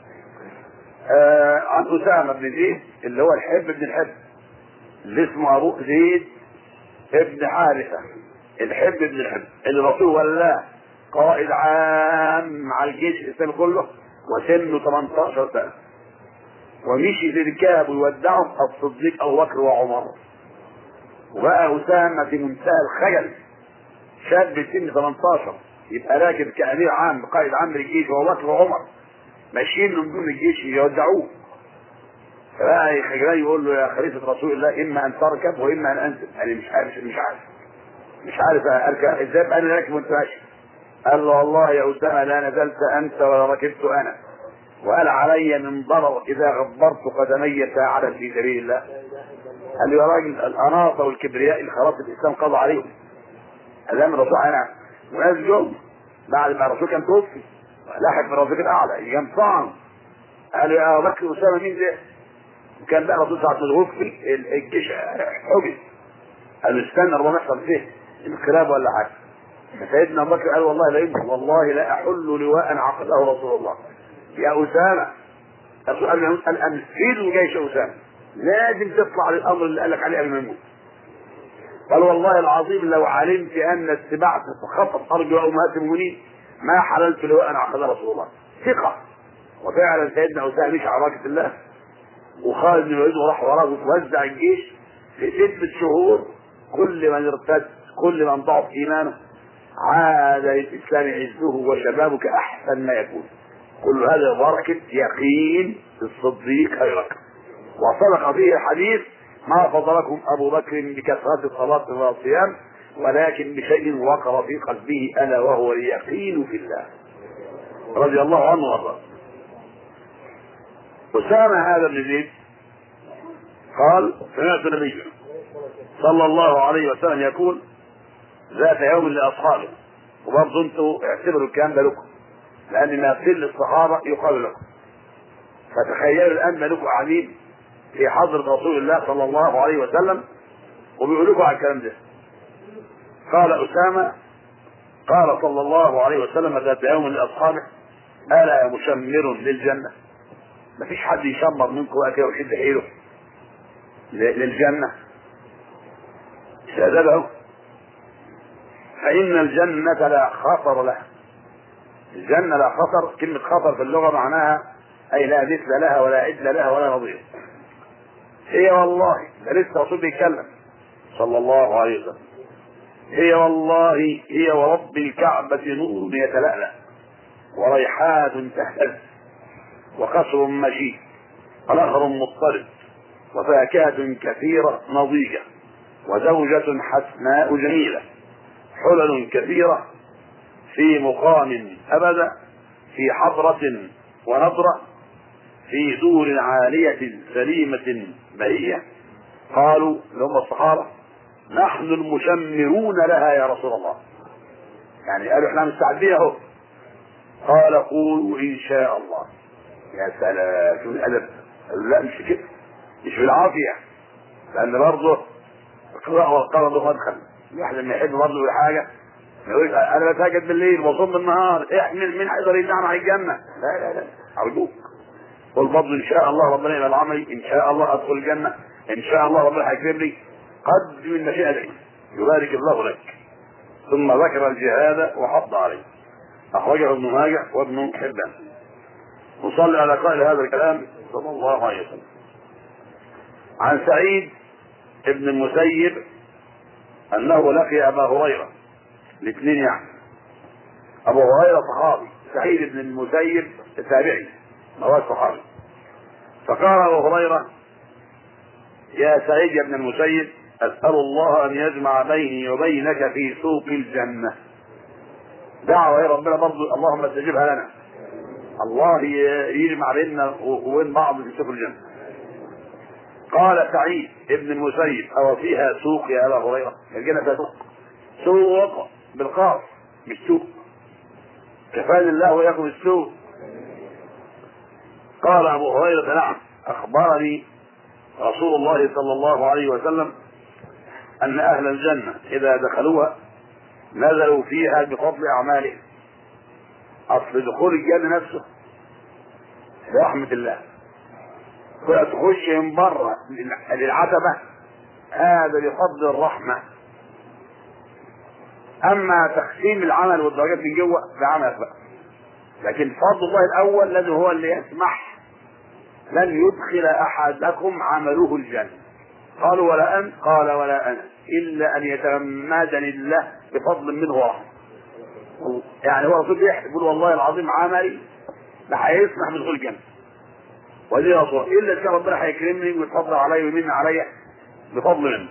آه عن اسامه بن زيد اللي هو الحب بن الحب اللي اسمه ابو زيد ابن حارثه الحب بن الحب اللي رسول ولاه قائد عام على الجيش الاسلامي كله وسنه 18 سنه ومشي في ركاب ويودعه الصديق ابو بكر وعمر وبقى اسامه في منتهى الخجل شاب سن 18 يبقى راكب كامير عام قائد عام للجيش وابو بكر وعمر ماشيين من ضمن الجيش يودعوه فبقى خجلان يقول له يا خليفه رسول الله اما ان تركب واما ان انزل قال مش عارف مش عارف مش عارف اركب ازاي بقى انا راكب وانت ماشي قال له والله يا اسامه لا نزلت انت ولا ركبت انا وقال علي من ضرر اذا غبرت قدمي ساعه في سبيل الله قال له يا راجل الاناطه والكبرياء اللي خلاص الاسلام قضى عليهم اذان الرسول انا وناس جم بعد ما الرسول كان توفي لاحق بالرفيق الاعلى يجي طعن قال له يا بكر اسامه مين ده؟ وكان بقى الرسول ساعه ما توفي الجيش حجز قال له استنى ربما يحصل فيه انقلاب ولا حاجه فسيدنا ابو بكر قال والله لا يمكن والله لا احل لواء عقده رسول الله يا اسامه الرسول قال له قال انفذوا جيش اسامه لازم تطلع للامر اللي قال لك عليه قبل ما يموت قال والله العظيم لو علمت ان السباع تتخطف ارجو امهات المؤمنين ما حللت لواء عقده رسول الله ثقه وفعلا سيدنا اسامه مشي على بركه الله وخالد بن الوليد وراح وراه ووزع الجيش في ستة شهور كل من ارتد كل من ضعف ايمانه عاد للاسلام عزه وشبابه كاحسن ما يكون كل هذا بركه يقين الصديق ابي بكر وصدق فيه الحديث ما فضلكم ابو بكر بكثره الصلاه والصيام ولكن بشيء وقر في قلبه الا وهو اليقين في الله رضي الله عنه وارضاه أسامة هذا بن زيد قال سمعت النبي صلى الله عليه وسلم يقول ذات يوم لأصحابه وبرضه انتوا اعتبروا الكلام ده لكم لأن ما يقل الصحابة يقال لكم فتخيلوا الآن مالكم قاعدين في حضرة رسول الله صلى الله عليه وسلم وبيقول لكم على الكلام ده قال أسامة قال صلى الله عليه وسلم ذات يوم لأصحابه ألا مشمر للجنة مفيش حد يشمر منكم بقى كده ويشد حيله للجنة استأذبه فإن الجنة لا خطر لها الجنة لا خطر كلمة خطر في اللغة معناها أي لا مثل لها ولا عدل لها ولا نظير هي والله ده لسه الرسول بيتكلم صلى الله عليه وسلم هي والله هي ورب الكعبة نور يتلألأ وريحات تهتز وقصر مشيد ونهر مضطرب وفاكهة كثيرة نضيجة وزوجة حسناء جميلة حلل كثيرة في مقام أبدا في حضرة ونضرة في دور عالية سليمة بهية قالوا لهم الصحابة نحن المشمرون لها يا رسول الله يعني قالوا احنا مستعدين اهو قال قولوا ان شاء الله يا سلام شو الادب قالوا لا مش كده مش بالعافيه لان برضه القراءة والقرض مدخل الواحد لما يحب برضه يقول حاجه يقول انا بتهجد بالليل وصوم بالنهار احمل من حيقدر يمنعنا عن الجنه لا لا لا ارجوك قل برضه ان شاء الله ربنا يبقى العمل ان شاء الله ادخل الجنه ان شاء الله ربنا هيكرم لي قد من مشيئتك يبارك الله لك ثم ذكر الجهاد وحض عليه أخرجه ابن ماجه وابن حبان نصلي على قائل هذا الكلام صلى الله عليه وسلم عن سعيد ابن المسيب أنه لقي أبا هريرة الاثنين يعني أبو هريرة صحابي سعيد بن المسيب تابعي ما هو صحابي فقال أبو هريرة يا سعيد يا ابن المسيب أسأل الله أن يجمع بيني وبينك في سوق الجنة دعوة يا ربنا برضو اللهم استجبها لنا الله يجمع بيننا وبين بعض في سوق الجنة قال سعيد ابن المسيب أو فيها سوق يا أبا هريرة الجنة فيها سوق سوق بالقاف مش سوق كفاني الله وإياكم السوق قال أبو هريرة نعم أخبرني رسول الله صلى الله عليه وسلم أن أهل الجنة إذا دخلوها نزلوا فيها بفضل أعمالهم أصل دخول الجنة نفسه برحمة الله كل تخش من بره للعتبة هذا بفضل الرحمة أما تقسيم العمل والدرجات من جوه بعمل بقى لكن فضل الله الأول الذي هو اللي يسمح لن يدخل أحدكم عمله الجنة قالوا ولا أنت قال ولا أنا إلا أن يتغمدني الله بفضل منه ورحمة يعني هو رسول يقول والله العظيم عملي ده هيسمح بدخول الجنة ودي رسول إلا كان ربنا هيكرمني ويتفضل علي ويمن علي بفضل منه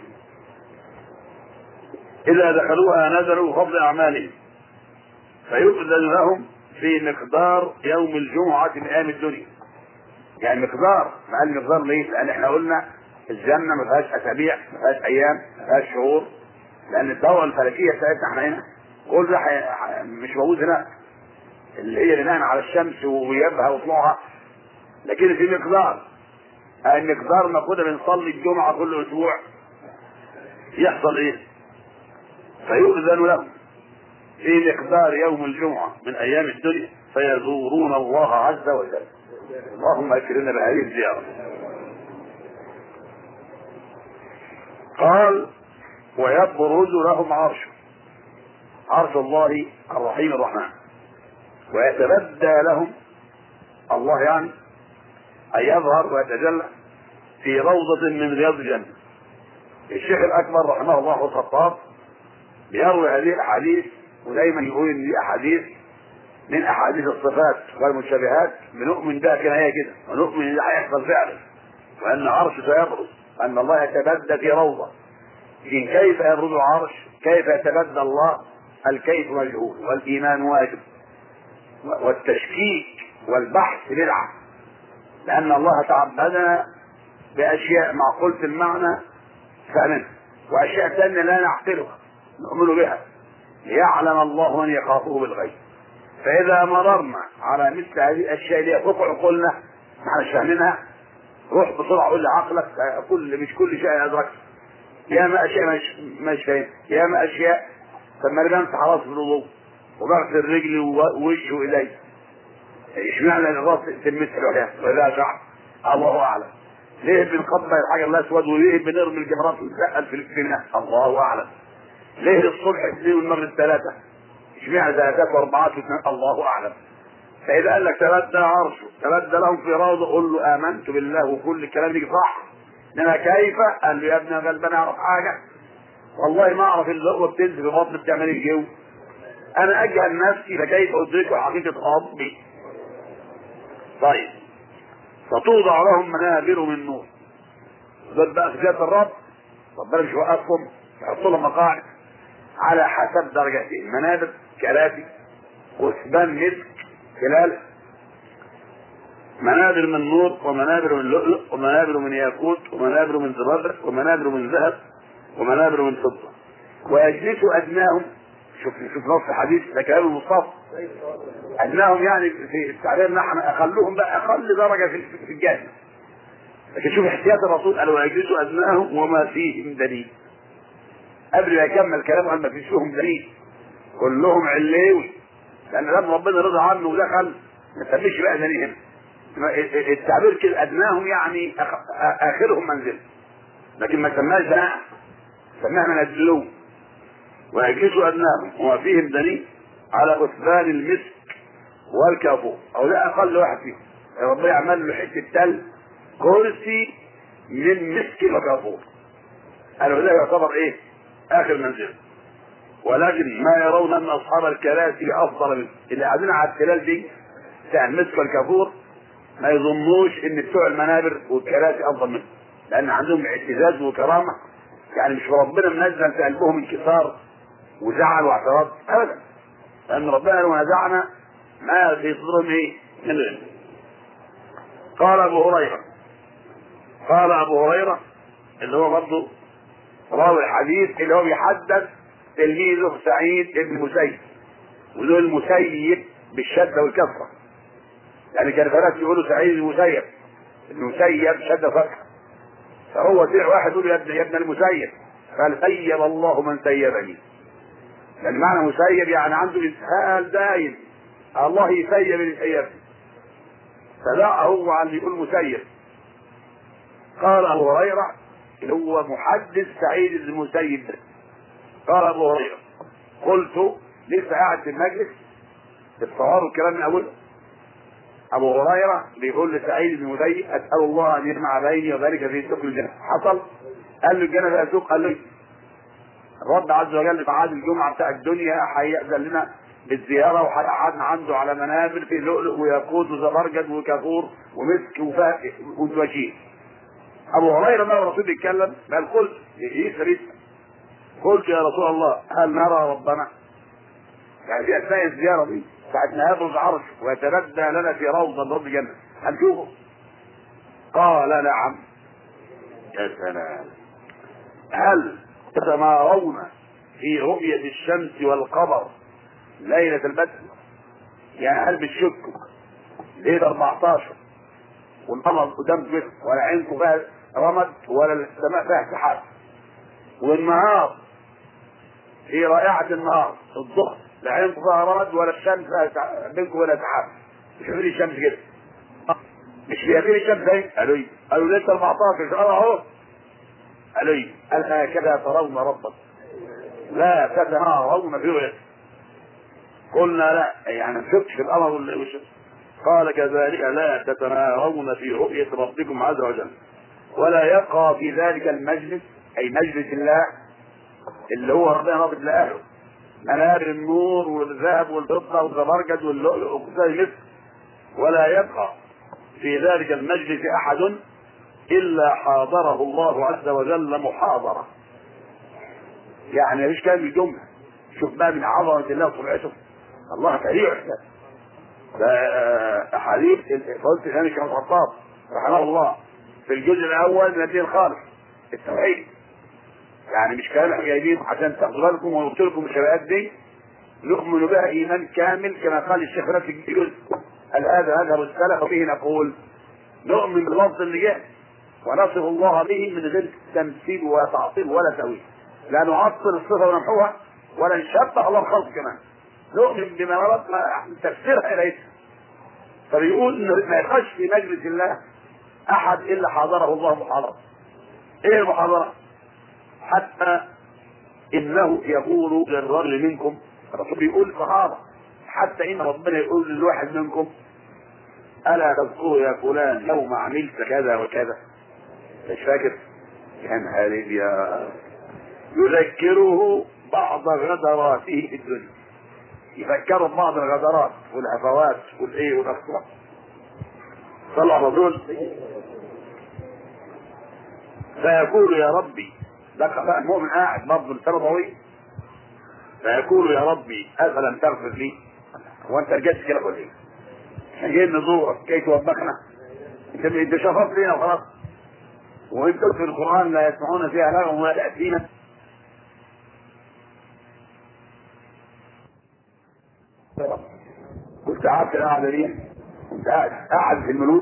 إذا دخلوها نزلوا بفضل أعمالهم فيؤذن لهم في مقدار يوم الجمعة من أيام الدنيا يعني مقدار ما قال مقدار ليه؟ لأن احنا قلنا الجنة ما فيهاش أسابيع ما فيهاش أيام ما فيهاش شهور لأن الدورة الفلكية بتاعتنا احنا هنا كل ده مش موجود هنا اللي هي بناء على الشمس وغيابها وطلوعها لكن في مقدار المقدار ما كنا بنصلي الجمعة كل أسبوع يحصل إيه؟ فيؤذن لهم في مقدار يوم الجمعة من أيام الدنيا فيزورون الله عز وجل اللهم أكرمنا بهذه الزيارة قال ويبرز لهم عرشه عرش الله الرحيم الرحمن ويتبدى لهم الله يعني أن يظهر ويتجلى في روضة من رياض الجنة الشيخ الأكبر رحمه الله الخطاب بيروي هذه الأحاديث ودايما يقول إن دي أحاديث من أحاديث الصفات والمشابهات بنؤمن بها كناية كده ونؤمن إن ده هيحصل فعلا وأن عرشه سيبرز أن الله يتبدى في روضة لكن كيف يبرز العرش كيف يتبدى الله الكيف مجهول والإيمان واجب والتشكيك والبحث بدعة لأن الله تعبدنا بأشياء معقولة المعنى فهمنا وأشياء ثانية لا نعقلها نؤمن بها ليعلم الله من يخافه بالغيب فإذا مررنا على مثل هذه الأشياء اللي فوق عقولنا ما احنا فاهمينها روح بسرعة قول لعقلك كل مش كل شيء أدركت يا ما أشياء مش مش فاهم يا ما أشياء طب ما انا بمسح راسي في الوضوء وبغسل رجلي ووجهي وإيدي اشمعنى الراس تلمس العليا ولا شعر الله أعلم ليه بنقبل الحجر الأسود وليه بنرمي الجمرات ونسقل في الفناء الله أعلم ليه الصبح اثنين والمغرب الثلاثة اشمعنى ثلاثات واربعات واثنين الله اعلم فاذا قال لك تبدى عرشه تبدى لهم في روضه قل له امنت بالله وكل الكلام دي صح انما كيف؟ قال له يا ابني غلبان اعرف حاجه والله ما اعرف اللقمه بتنزل في بطن بتعمل الجو انا اجهل نفسي فكيف ادرك حقيقه ربي طيب فتوضع لهم منابر من نور دول بقى في الرب ربنا مش وقفهم يحط لهم مقاعد على حسب درجتين منابر كراسي وثبان مسك خلال منابر من نور ومنابر من لؤلؤ ومنابر من ياقوت ومنابر من زبرجد ومنابر من ذهب ومنابر من فضة ويجلس أدناهم شوف شوف نص الحديث ده كلام المصطفى أدناهم يعني في التعبير نحن أقلهم بقى أقل درجة في في الجنة لكن شوف احتياط الرسول قال ويجلس أدناهم وما فيهم دليل قبل ما يكمل كلامه قال ما فيش فيهم دليل كلهم عليوي لان لما ربنا رضى عنه ودخل ما تسميش بقى دليل هنا التعبير كده ادناهم يعني اخرهم منزل لكن ما سماش بناء سماها من الدلو ويجلسوا ادناهم وما فيهم دليل على كثبان المسك والكافور او ده اقل واحد فيهم ربنا يعمل له حته تل كرسي من مسك وكافور قالوا ده يعتبر ايه اخر منزل ولكن ما يرون ان اصحاب الكراسي افضل منه اللي قاعدين على التلال دي بتاع المسك والكافور ما يظنوش ان بتوع المنابر والكراسي افضل منهم لان عندهم اعتزاز وكرامه يعني مش ربنا منزل في قلبهم انكسار وزعل واعتراض ابدا لان ربنا لو نزعنا ما في صدورهم ايه من غيره قال ابو هريره قال ابو هريره اللي هو برضه راوي الحديث اللي هو بيحدث تلميذه سعيد بن مسيب ودول المسيب بالشده والكسره يعني كان ثلاث يقولوا سعيد المسيب المسيب شده فتحه فهو سمع واحد يقول يا ابن يا ابن المسيب قال سيب الله من سيبني يعني معنى مسيب يعني عنده اسهال دايم الله يسيب اللي سيبني فلا هو عن يقول مسيب قال ابو هريره اللي هو محدث سعيد المسيب ده قال ابو هريره قلت لسه قاعد في المجلس الصواب الكلام من اوله ابو هريره بيقول لسعيد بن مسيب اسال الله ان يجمع بيني وبينك في سوق الجنه حصل قال له الجنه بقى سوق قال له الرب عز وجل في عهد الجمعه بتاع الدنيا هيأذن لنا بالزياره وهيقعدنا عنده على منابر في لؤلؤ وياقوت وزبرجد وكافور ومسك وفاء وتواشيح ابو هريره ما الرسول بيتكلم قال قلت ايه خريطه قلت يا رسول الله هل نرى ربنا يعني في اثناء الزياره دي ساعة ما يبرز عرش ويتبدى لنا في روضة من روض الجنة هنشوفه قال نعم يا سلام هل تتمارون في رؤية الشمس والقمر ليلة البدر يعني هل بتشكوا ليلة 14 والقمر قدام جسم ولا عينكم فيها رمد ولا السماء فيها سحاب والنهار في رائعة النهار الظهر لا عينكم فيها رمد ولا الشمس فيها بينكم ولا سحاب مش فاكرين الشمس كده مش فاكرين الشمس ايه؟ قالوا ايه؟ قالوا لسه 14 شهر اهو قالوا ايه؟ قال هكذا ترون ربك لا تتمارون في رؤيته قلنا لا يعني ما شفتش في الامر والشمس قال كذلك لا تتمارون في رؤية ربكم عز وجل ولا يقع في ذلك المجلس أي مجلس الله اللي هو ربنا رابط لأهله منابر النور والذهب والفضة والزبرجد واللؤلؤ وكسر المسك ولا يبقى في ذلك المجلس أحد إلا حاضره الله عز وجل محاضرة يعني مفيش كلام الجملة شوف بقى من عظمة الله وسرعته الله سريع ده احاديث قلت ثاني كان الخطاب رحمه الله في الجزء الاول من الدين الخالص التوحيد يعني مش كلام احنا جايبين عشان تاخدوا بالكم وقلت لكم الشريعات دي نؤمن بها ايمان كامل كما قال الشيخ نفس الجزء هذا هذا السلف به نقول نؤمن باللفظ اللي جاء ونصف الله به من غير تمثيل ولا تعطيل ولا تأويل لا نعطل الصفة ونمحوها ولا نشبه الله الخلق كمان نؤمن بما ورد تفسيرها اليه فبيقول ان ما يخش في مجلس الله احد الا حاضره الله محاضره ايه المحاضره حتى انه يقول للرجل منكم الرسول بيقول صحابه حتى ان ربنا يقول للواحد منكم الا تذكروا يا فلان يوم عملت كذا وكذا مش فاكر كان هارب يا يذكره بعض غدراته في الدنيا يفكروا ببعض الغدرات والهفوات والايه والاخطاء صلى على الرسول فيقول يا ربي ده بقى المؤمن قاعد برضه لسانه طويل فيقول يا ربي افلم تغفر لي هو انت رجعت كده ولا ايه؟ احنا جايين نزورك كي توبخنا انت انت شفرت لينا وخلاص وانت في القران لا يسمعون فيها لغوا ولا تاتينا كنت قاعد في القعده دي كنت قاعد قاعد في الملوك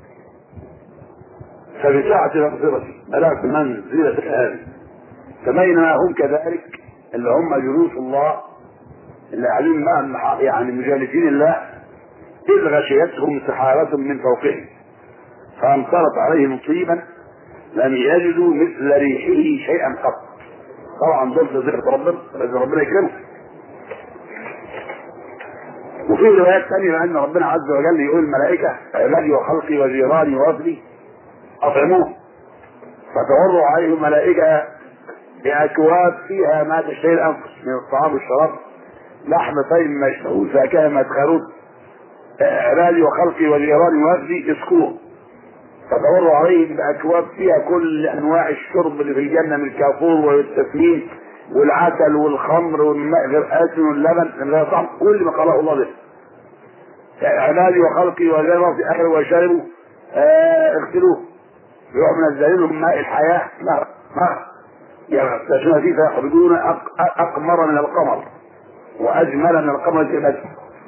فبساعة مغفرتي بلغت منزلة هذه فبينما هم كذلك اللي هم جلوس الله اللي قاعدين مع يعني مجالسين الله إذ غشيتهم سحابة من فوقهم فأمطرت عليهم طيبا لم يجدوا مثل ريحه شيئا قط طبعا دول ذكر ربنا لازم ربنا يكرمه وفي روايات ثانية أن ربنا عز وجل يقول الملائكة عبادي وخلقي وجيراني ووفدي أطعموه فتمر عليهم ملائكة بأكواب فيها ما تشتهي الأنفس من الطعام والشراب لحم طيب مشهور فاكهة مدخلون عبادي وخلقي وجيراني ووفدي اسكوه فتمر عليهم بأكواب فيها كل أنواع الشرب اللي في الجنة من الكافور والتسليم والعسل والخمر والماء غير آسن واللبن من غير طعم كل ما قاله الله به عبادي وخلقي وجيراني أكلوا وشربوا آه اغسلوه يروح منزلين لهم ماء الحياة نهر نهر يغتسلون فيه فيخرجون أقمر من القمر وأجمل من القمر جمال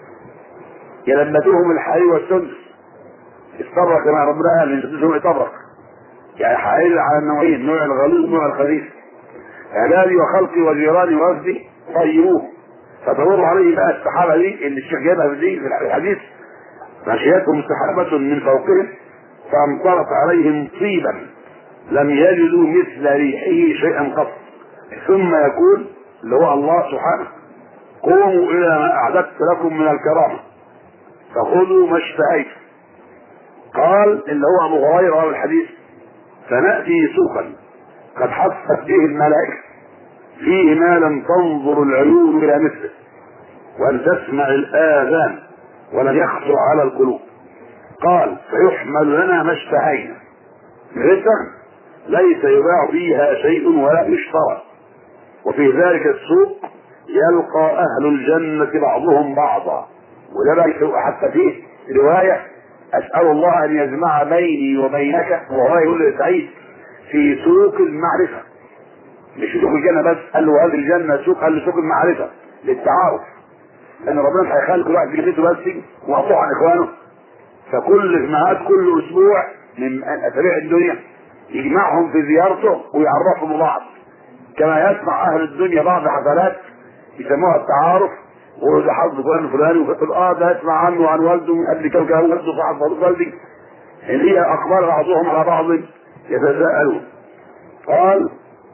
يلمتهم الحرير والسندس استبرق كما ربنا قال من سندسهم يطبرق يعني حرير على النوعين النوع الغليظ والنوع الخفيف عبادي وخلقي وجيراني وفدي طيبوه فتمر عليه بقى السحابة دي اللي الشيخ جابها في الحديث مشيتهم سحابة من فوقهم فامطرت عليهم طيبا لم يجدوا مثل ريحه شيئا قط ثم يقول اللي هو الله سبحانه قوموا الى ما اعددت لكم من الكرامه فخذوا ما اشتهيتم قال اللي هو ابو هريره الحديث فناتي سوقا قد حفت به الملائكه فيه ما لم تنظر العيون الى مثله وان تسمع الاذان ولم يخطر على القلوب قال فيحمل لنا ما اشتهينا رزقا ليس يباع فيها شيء ولا يشترى وفي ذلك السوق يلقى اهل الجنة بعضهم بعضا وده بقى حتى فيه رواية اسأل الله ان يجمع بيني وبينك وهو يقول سعيد في سوق المعرفة مش سوق الجنة بس قال له هذه الجنة سوق قال له سوق المعرفة للتعارف لان ربنا هيخلي كل واحد في بيته بس وقطوع عن اخوانه فكل اجماعات كل اسبوع من اسابيع الدنيا يجمعهم في زيارته ويعرفهم بعض كما يسمع اهل الدنيا بعض حفلات يسموها التعارف وده حظ فلان الفلاني ويقول اه ده يسمع عنه وعن والده من قبل كم كان والده صاحب فضل والدي اللي هي اخبار بعضهم على بعض يتساءلون قال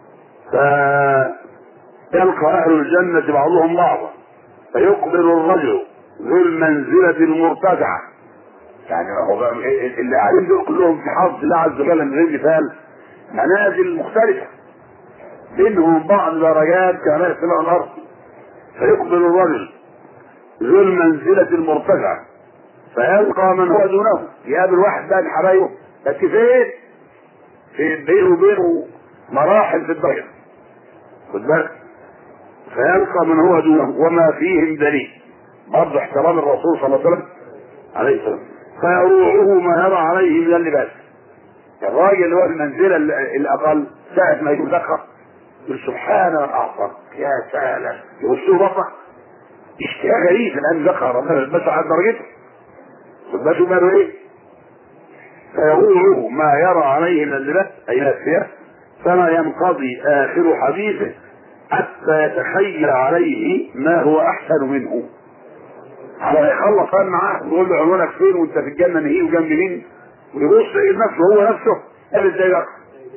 فيلقى اهل الجنه بعضهم بعضا فيقبل الرجل ذو المنزله المرتفعه يعني هو اللي قاعدين دول كلهم في حظ الله عز وجل من غير مثال منازل مختلفه بينهم بعض درجات كما السماء والارض فيقبل الرجل ذو المنزلة المرتفعة فيلقى من هو دونه يقابل واحد بقى من حبايبه بس فين؟ في بينه وبينه مراحل في الدرجة خد بالك فيلقى من هو دونه وما فيهم دليل برضه احترام الرسول صلى الله عليه وسلم عليه السلام فيروعه ما يرى عليه من اللباس الراجل اللي هو المنزلة الأقل ساعة ما يتذكر يقول سبحان من أعطاك يا سلام يوصله بطة اشتياق غريب الآن ذكر ربنا بس على درجته خد بالك ماله إيه فيروعه ما يرى عليه من اللباس أي الثياب فما ينقضي آخر حديثه حتى يتخيل عليه ما هو أحسن منه على يخلص قال معاه يقول له عنوانك فين وانت في الجنه نهيه وجنب مين ويبص لنفسه هو نفسه قال ازاي بقى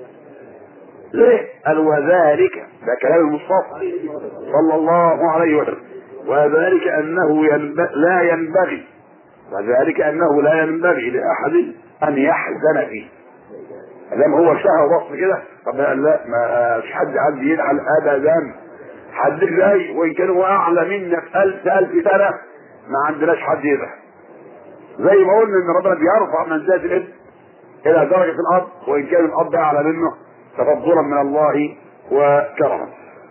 ليه؟ قال وذلك ده كلام المصطفى صلى الله عليه وسلم وذلك انه ينبغي لا ينبغي وذلك انه لا ينبغي لاحد ان يحزن فيه لما هو شهى وبص كده طب قال لا ما فيش حد عاد يلعن ابدا حد جاي وان كان هو اعلى منك الف الف سنه ما عندناش حد يذبح زي ما قلنا ان ربنا بيرفع منزله الابن الى درجه الاب وان كان الاب اعلى منه تفضلا من الله وكرما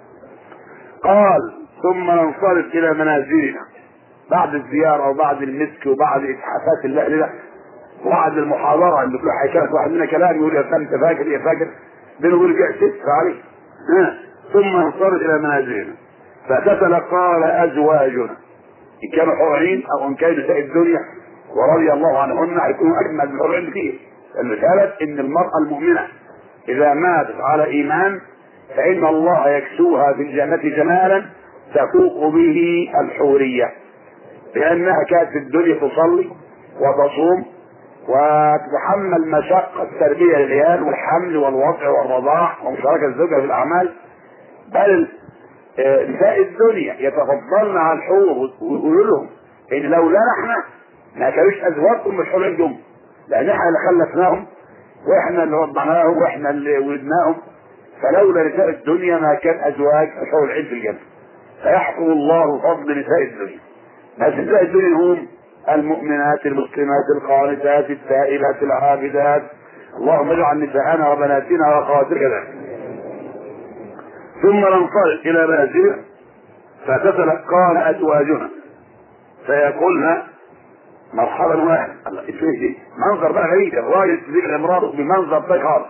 قال ثم ننصرف الى منازلنا بعد الزياره وبعد المسك وبعد اتحافات الله لله وبعد المحاضره اللي كل حكايه واحد منا كلام يقول يا فندم انت فاكر يا فاكر بينه وبين ست عليه ثم ننصرف الى منازلنا فتتلقى ازواجنا ان كانوا حورين او ان كانوا نساء الدنيا ورضي الله عنهن هيكونوا اجمل من الحورين كتير لان ثبت ان المراه المؤمنه اذا ماتت على ايمان فان الله يكسوها في الجنه جمالا تفوق به الحوريه لانها كانت في الدنيا تصلي وتصوم وتتحمل مشقه التربيه للعيال والحياه الحمل والوضع والرضاع ومشاركة زوجها في الأعمال بل آه، نساء الدنيا يتفضلن على الحور ويقولوا لهم إن لولا احنا ما كانوش أزواجكم بالحور الجم لأن احنا اللي خلفناهم واحنا اللي رضعناهم واحنا اللي ولدناهم فلولا نساء الدنيا ما كان أزواج الحور العين في الجنة فيحكم الله فضل نساء الدنيا بس نساء الدنيا هم المؤمنات المسلمات القانتات التائبات العابدات اللهم اجعل نساءنا وبناتنا واخواتنا كذلك ثم ننطلق الى منازلنا فتتلقانا ازواجنا فيقولن مرحبا واحد الله ايه دي منظر بقى غريب الراجل تذكر امراته بمنظر ده خالص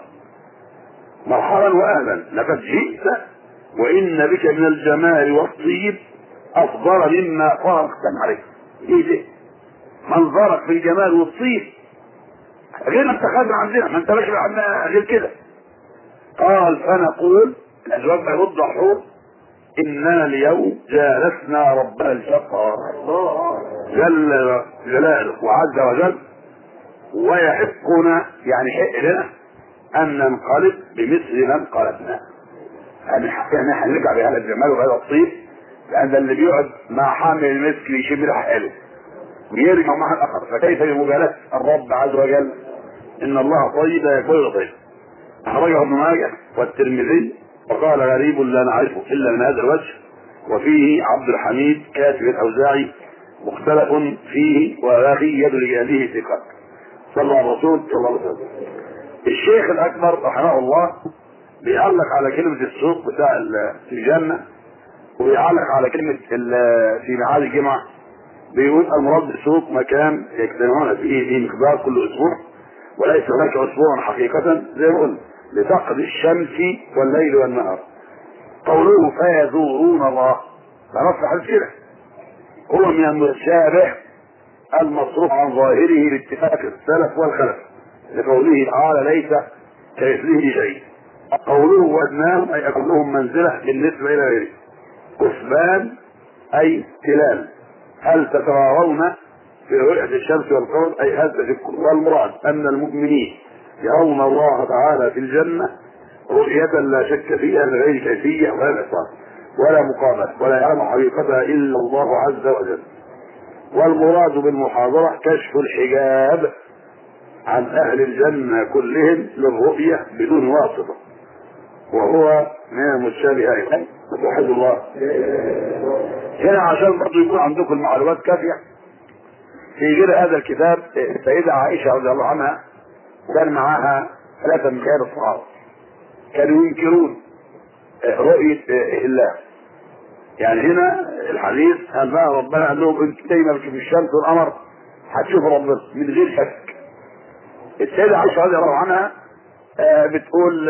مرحبا واهلا لقد جئت وان بك من الجمال والطيب افضل مما فارقت عليه ايه ده منظرك في الجمال والطيب غير ما اتخذنا عندنا ما انت باشا عندنا غير كده قال فنقول الازواج بيرد الحور اننا اليوم جالسنا ربنا الجبار جل جلاله وعز وجل ويحقنا يعني حق لنا ان ننقلب بمثل ما انقلبنا يعني يعني هنرجع بهذا الجمال وهذا الطيب لان اللي بيقعد مع حامل المسك يشم ريحه حلو ويرجع مع الاخر فكيف بمجالاه الرب عز وجل ان الله طيب يقول طيب اخرجه ابن ماجه والترمذي وقال غريب لا نعرفه الا من هذا الوجه وفيه عبد الحميد كاتب الاوزاعي مختلف فيه وفي يد رجاله ثقه صلى الرسول صلى الله عليه وسلم الشيخ الاكبر رحمه الله بيعلق على كلمه السوق بتاع الجنه وبيعلق على كلمه في معاد الجمعه بيقول المراد بالسوق مكان يجتمعون فيه في مقدار كل اسبوع وليس هناك اسبوع حقيقة زي ما قلنا لتقضي الشمس والليل والنهار قوله فيزورون الله ده نص حديث كده هو من المتشابه المصروف عن ظاهره باتفاق السلف والخلف لقوله تعالى ليس كمثله شيء قوله وادناهم اي اكلهم منزله بالنسبه الى غيره كثبان اي تلال هل تتراءون في رؤية الشمس والقمر أي هذا ذكر والمراد أن المؤمنين يرون الله تعالى في الجنة رؤية لا شك فيها لغير كيفية ولا إحصاء ولا مقابلة ولا يعلم حقيقتها إلا الله عز وجل والمراد بالمحاضرة كشف الحجاب عن أهل الجنة كلهم للرؤية بدون واسطة وهو من المتشابهات وحد الله هنا عشان برضه يكون عندكم المعلومات كافية في غير هذا الكتاب السيدة عائشة رضي الله عنها كان معاها ثلاثة من خير الصحابة كانوا ينكرون رؤية الله يعني هنا الحديث قال بقى ربنا قال لهم انت دايما بتشوف الشمس والقمر هتشوف ربنا من غير شك السيدة عائشة رضي الله عنها بتقول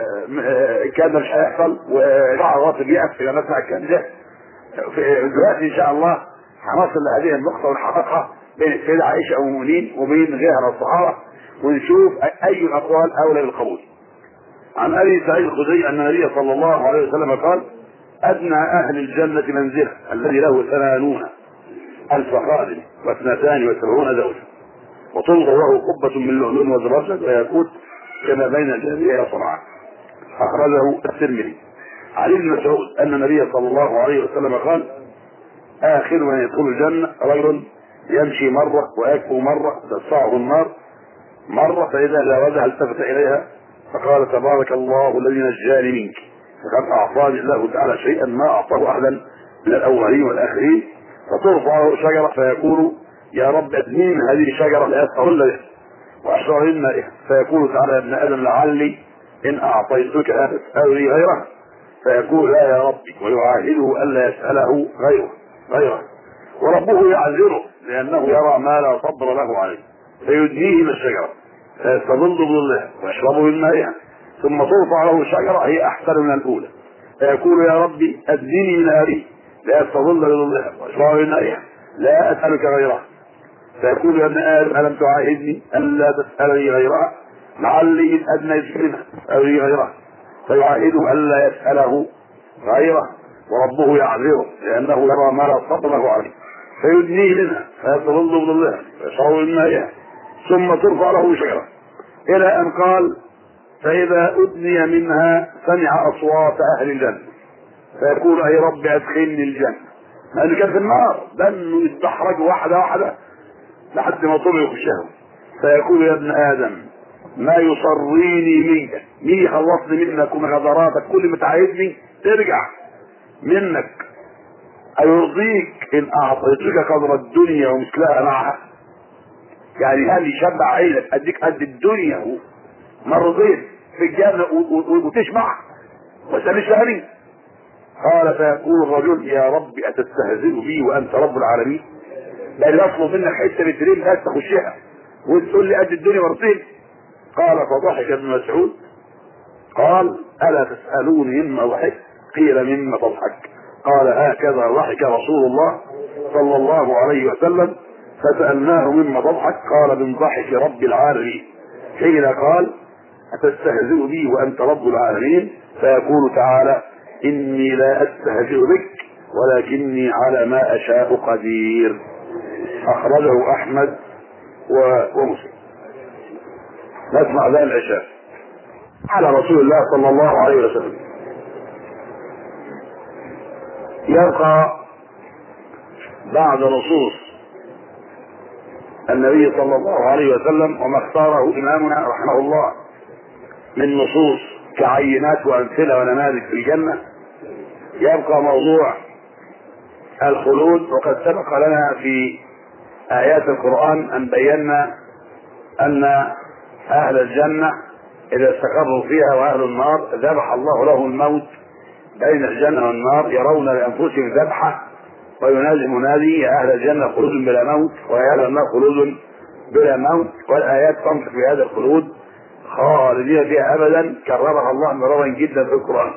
كان مش هيحصل وشعر راسي بيقف الى مسمع الكلام ده دلوقتي ان شاء الله هنصل لهذه النقطه ونحققها بين السيده عائشه ام المؤمنين وبين غيرها الصحابه ونشوف اي الاقوال اولى بالقبول. عن ابي سعيد الخدري ان النبي صلى الله عليه وسلم قال: ادنى اهل الجنه منزله الذي له ثمانون الف خادم واثنتان وسبعون زوجا وتنظر له قبه من لؤلؤ وزبرجد وياقوت كما بين الجميع وصنعاء اخرجه الترمذي علي بن مسعود ان النبي صلى الله عليه وسلم قال اخر من يدخل الجنه رجل يمشي مره ويكفو مره تدفعه النار مره فاذا جاوزها التفت اليها فقال تبارك الله الذي نجاني منك فقد اعطاني الله تعالى شيئا ما اعطاه احدا من الاولين والاخرين فترفع له شجره فيقول يا رب ادني من هذه الشجره لا يستظل بها واشرع لنا فيقول تعالى يا ابن ادم لعلي ان اعطيتك تسالني غيره فيقول لا يا ربي ويعاهده الا يساله غيره غيره وربه يعذره لانه يرى ما لا صبر له عليه فيدنيه من الشجره فيستظل بظلها ويشرب من مائها ثم ترفع له شجره هي احسن من الاولى فيقول يا ربي ادني من هذه لا يستظل بظلها ويشرب من مائها لا اسالك غيرها فيقول يا ابن ادم الم تعاهدني الا تسالني غيرها لعلي من ادنى يسالني اسالني غيرها فيعاهده الا يساله غيره وربه يعذره لانه يرى ما لا صبر له عليه فيدنيه منها فيستظل بظلها ويشرب من مائها ثم ترفع له شجره الى ان قال فإذا أدني منها سمع أصوات أهل الجنة فيقول أي رب أدخلني الجنة لأنه كان في النار ده إنه يتدحرج واحدة واحدة لحد ما طلع يخشها فيقول يا ابن آدم ما يصريني منك مين يخلصني منك ومن غدراتك كل ما تعايدني ترجع منك أيرضيك إن أعطيتك قدر الدنيا ومثلها معها يعني هل يشبع عينك أديك قد الدنيا مرتين في الجنة وتشبع وسألش غني قال فيقول الرجل يا رب أتستهزئ بي وأنت رب العالمين بل يطلب منك حتة بترين لا تخشها وتقول لي قد الدنيا مرتين قال فضحك ابن مسعود قال ألا تسألوني مما ضحك قيل مما تضحك قال هكذا ضحك رسول الله صلى الله عليه وسلم فسألناه مما تضحك قال من ضحك رب العالمين حين قال أتستهزئ بي وأنت رب العالمين فيقول تعالى إني لا أستهزئ بك ولكني على ما أشاء قدير أخرجه أحمد ومسلم نسمع ذا العشاء على رسول الله صلى الله عليه وسلم يبقى بعد نصوص النبي صلى الله عليه وسلم وما اختاره إمامنا رحمه الله من نصوص كعينات وأمثلة ونماذج في الجنة يبقى موضوع الخلود وقد سبق لنا في آيات القرآن أن بينا أن أهل الجنة إذا استقروا فيها وأهل النار ذبح الله له الموت بين الجنة والنار يرون لأنفسهم ذبحة وينادي منادي يا أهل الجنة خلود بلا موت ويا أهل النار خلود بلا موت والآيات تنطق بهذا الخلود خالدين فيها أبدا كررها الله مرارا جدا في القرآن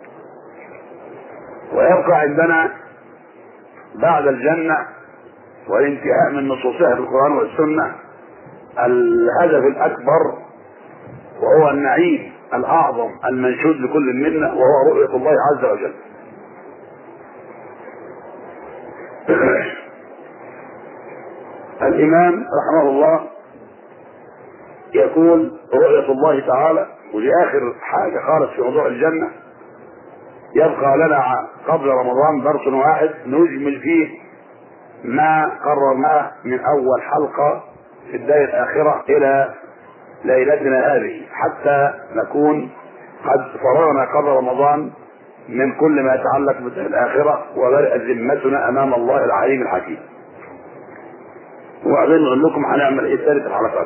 ويبقى عندنا بعد الجنة والانتهاء من نصوصها في القرآن والسنة الهدف الأكبر وهو النعيم الأعظم المنشود لكل منا وهو رؤية الله عز وجل الإمام رحمه الله يقول رؤية الله تعالى ودي آخر حاجة خالص في موضوع الجنة يبقى لنا قبل رمضان درس واحد نجمل فيه ما قررناه من أول حلقة في الداية الآخرة إلى ليلتنا هذه حتى نكون قد فرغنا قبل رمضان من كل ما يتعلق بالدار الآخرة وبرئت ذمتنا أمام الله العليم الحكيم وبعدين نقول لكم هنعمل ايه ثالث الحلقات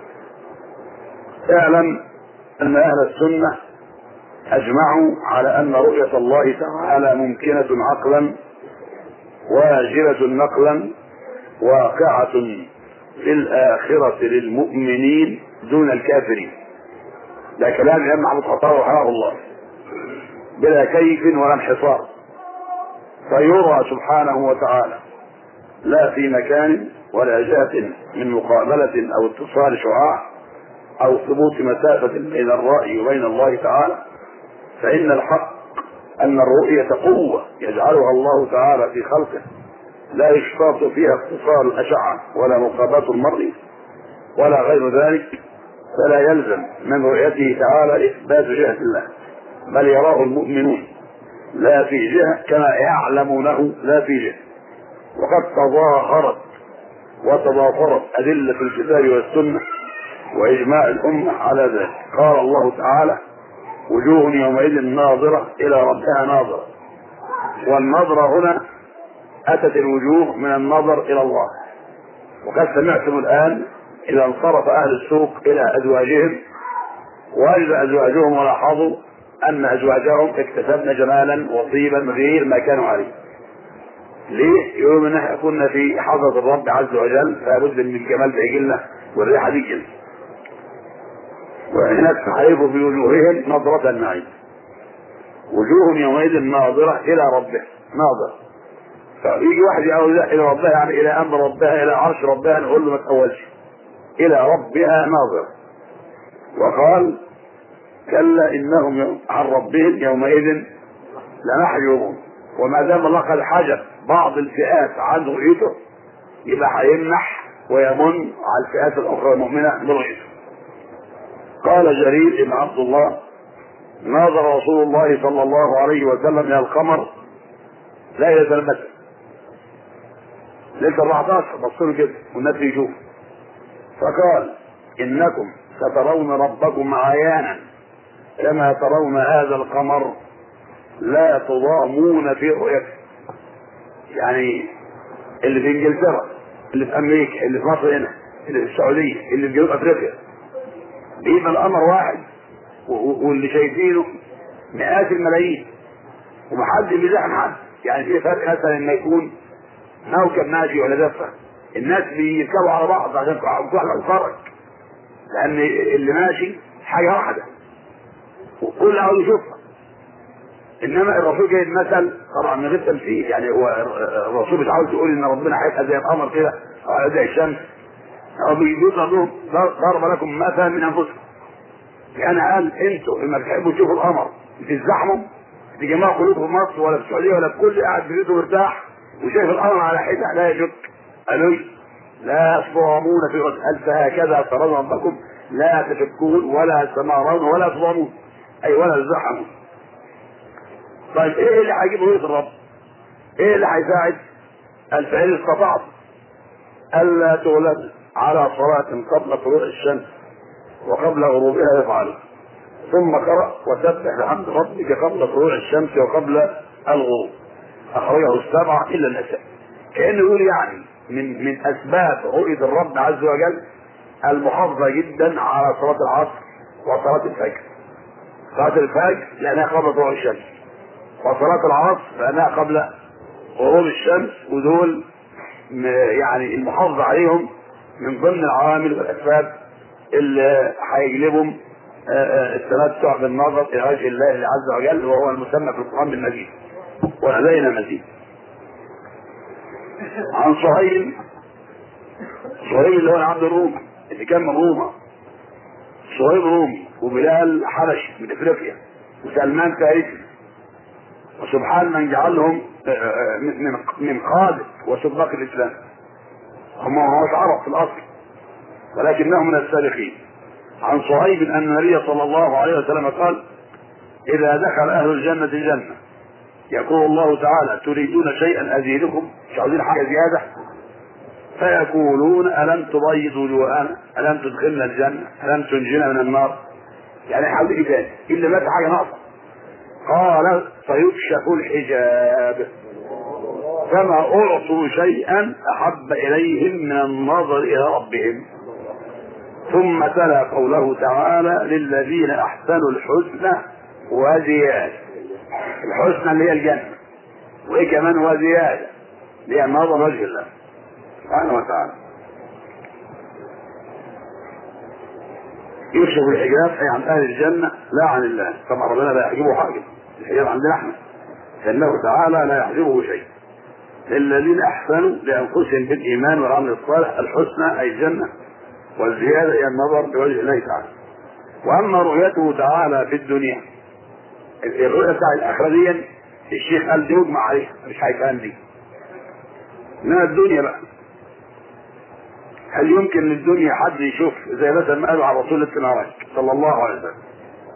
اعلم ان اهل السنة اجمعوا على ان رؤية الله تعالى ممكنة عقلا واجبة نقلا واقعة في الآخرة للمؤمنين دون الكافرين ده كلام الإمام محمد خطاب رحمه الله بلا كيف ولا انحصار فيرى سبحانه وتعالى لا في مكان ولا جهة من مقابلة أو اتصال شعاع أو ثبوت مسافة بين الرأي وبين الله تعالى فإن الحق أن الرؤية قوة يجعلها الله تعالى في خلقه لا يشتاط فيها اتصال الأشعة ولا مقابلة المرء ولا غير ذلك فلا يلزم من رؤيته تعالى إثبات جهة الله بل يراه المؤمنون لا في جهة كما يعلمونه لا في جهة وقد تظاهرت وتضافرت أدلة الكتاب والسنة وإجماع الأمة على ذلك قال الله تعالى وجوه يومئذ ناظرة إلى ربها ناظرة والنظرة هنا أتت الوجوه من النظر إلى الله وقد سمعتم الآن إذا انصرف أهل السوق إلى أزواجهم وجد أزواجهم ولاحظوا أن أزواجهم اكتسبن جمالا وطيبا غير ما كانوا عليه ليه؟ يقولون ان احنا كنا في حضرة الرب عز وجل فلابد ان الجمال ده يجي لنا والريحة دي تجي وهناك تحريف في وجوههم نظرة النعيم وجوه يومئذ ناظرة إلى ربه ناظرة فيجي واحد يقول لا إلى ربها يعني إلى أمر ربها إلى عرش ربها نقول له ما تأولش إلى ربها ناظرة وقال كلا إنهم عن ربهم يومئذ لمحجوبون وما دام الله قد حجب بعض الفئات عن رؤيته يبقى هيمنح ويمن على الفئات الاخرى المؤمنه برؤيته. قال جرير بن عبد الله ناظر رسول الله صلى الله عليه وسلم الى القمر ليله البدر ليله 14 بصوا له كده والناس يشوف فقال انكم سترون ربكم عيانا كما ترون هذا القمر لا تضامون في رؤيته يعني اللي في انجلترا اللي في امريكا اللي في مصر هنا اللي في السعوديه اللي في جنوب افريقيا بيبقى القمر واحد و- و- واللي شايفينه مئات الملايين ومحدش بيزاحم حد يعني في فرق مثلا لما يكون موكب ماشي ولا دفه الناس بيركبوا على بعض عشان كل واحد يتفرج لان اللي ماشي حاجه واحده وكل عاوز يشوفها انما الرسول جايب مثل طبعا من غير تمثيل يعني هو الرسول مش عاوز يقول ان ربنا هيبقى زي القمر كده او زي الشمس هو بيضرب لهم ضرب لكم مثلا من انفسكم يعني قال انتوا لما بتحبوا تشوفوا القمر بتزحموا تجمعوا قلوبكم في مصر ولا في السعوديه ولا في كل قاعد في بيته مرتاح وشايف القمر على حده لا يشك قالوا لي لا تضامون في رد قال فهكذا ترون ربكم لا تشكون ولا تمارون ولا تضامون اي ولا تزحمون طيب ايه اللي هيجيب رؤيه الرب؟ ايه اللي هيساعد؟ قال فان استطعت الا تغلب على صلاة قبل طلوع الشمس وقبل غروبها يفعل ثم قرأ وسبح بحمد ربك قبل طلوع الشمس وقبل الغروب أخرجه السبعة إلا النساء كأنه يقول يعني من من أسباب رؤية الرب عز وجل المحافظة جدا على صلاة العصر وصلاة الفجر صلاة الفجر لأنها قبل طلوع الشمس وصلاة العصر لأنها قبل غروب الشمس ودول م- يعني المحافظة عليهم من ضمن العوامل والأسباب اللي هيجلبهم آه، آه، التمتع بالنظر إلى وجه الله عز وجل وهو المسمى في القرآن بالمجيد ولدينا مزيد عن صهيب صهيب اللي هو عبد الروم اللي كان من روما صهيب رومي وبلال حبشي من افريقيا وسلمان فارسي وسبحان من جعلهم آه، آه، من من قادة وسباق الاسلام هم هو عرب في الاصل ولكنهم من السابقين عن صهيب ان النبي صلى الله عليه وسلم قال اذا دخل اهل الجنه الجنه يقول الله تعالى تريدون شيئا ازيدكم مش عاوزين حاجه زياده فيقولون الم تبيض وجوهنا الم تدخلنا الجنه الم تنجنا من النار يعني حاول ايه تاني الا ما في حاجه ناقصه قال فيكشف الحجاب فما اعطوا شيئا احب اليهم من النظر الى ربهم ثم تلا قوله تعالى للذين احسنوا الحسنى وزياده الحسنى اللي هي الجنه وايه كمان وزياده اللي هي النظر وجه الله سبحانه وتعالى يكشف الحجاب اي عن اهل الجنه لا عن الله طبعا ربنا لا يحجبه حاجه الحجاب عندنا احنا فانه تعالى لا يحجبه شيء للذين احسنوا لانفسهم بالايمان والعمل الصالح الحسنى اي الجنه والزياده هي النظر بوجه الله تعالى واما رؤيته تعالى في الدنيا الرؤيه بتاع الاخره دي الشيخ قال دي يجمع عليها مش هيفهم دي انما الدنيا بقى هل يمكن للدنيا حد يشوف زي مثلا ما قالوا على رسول السماوات صلى الله عليه وسلم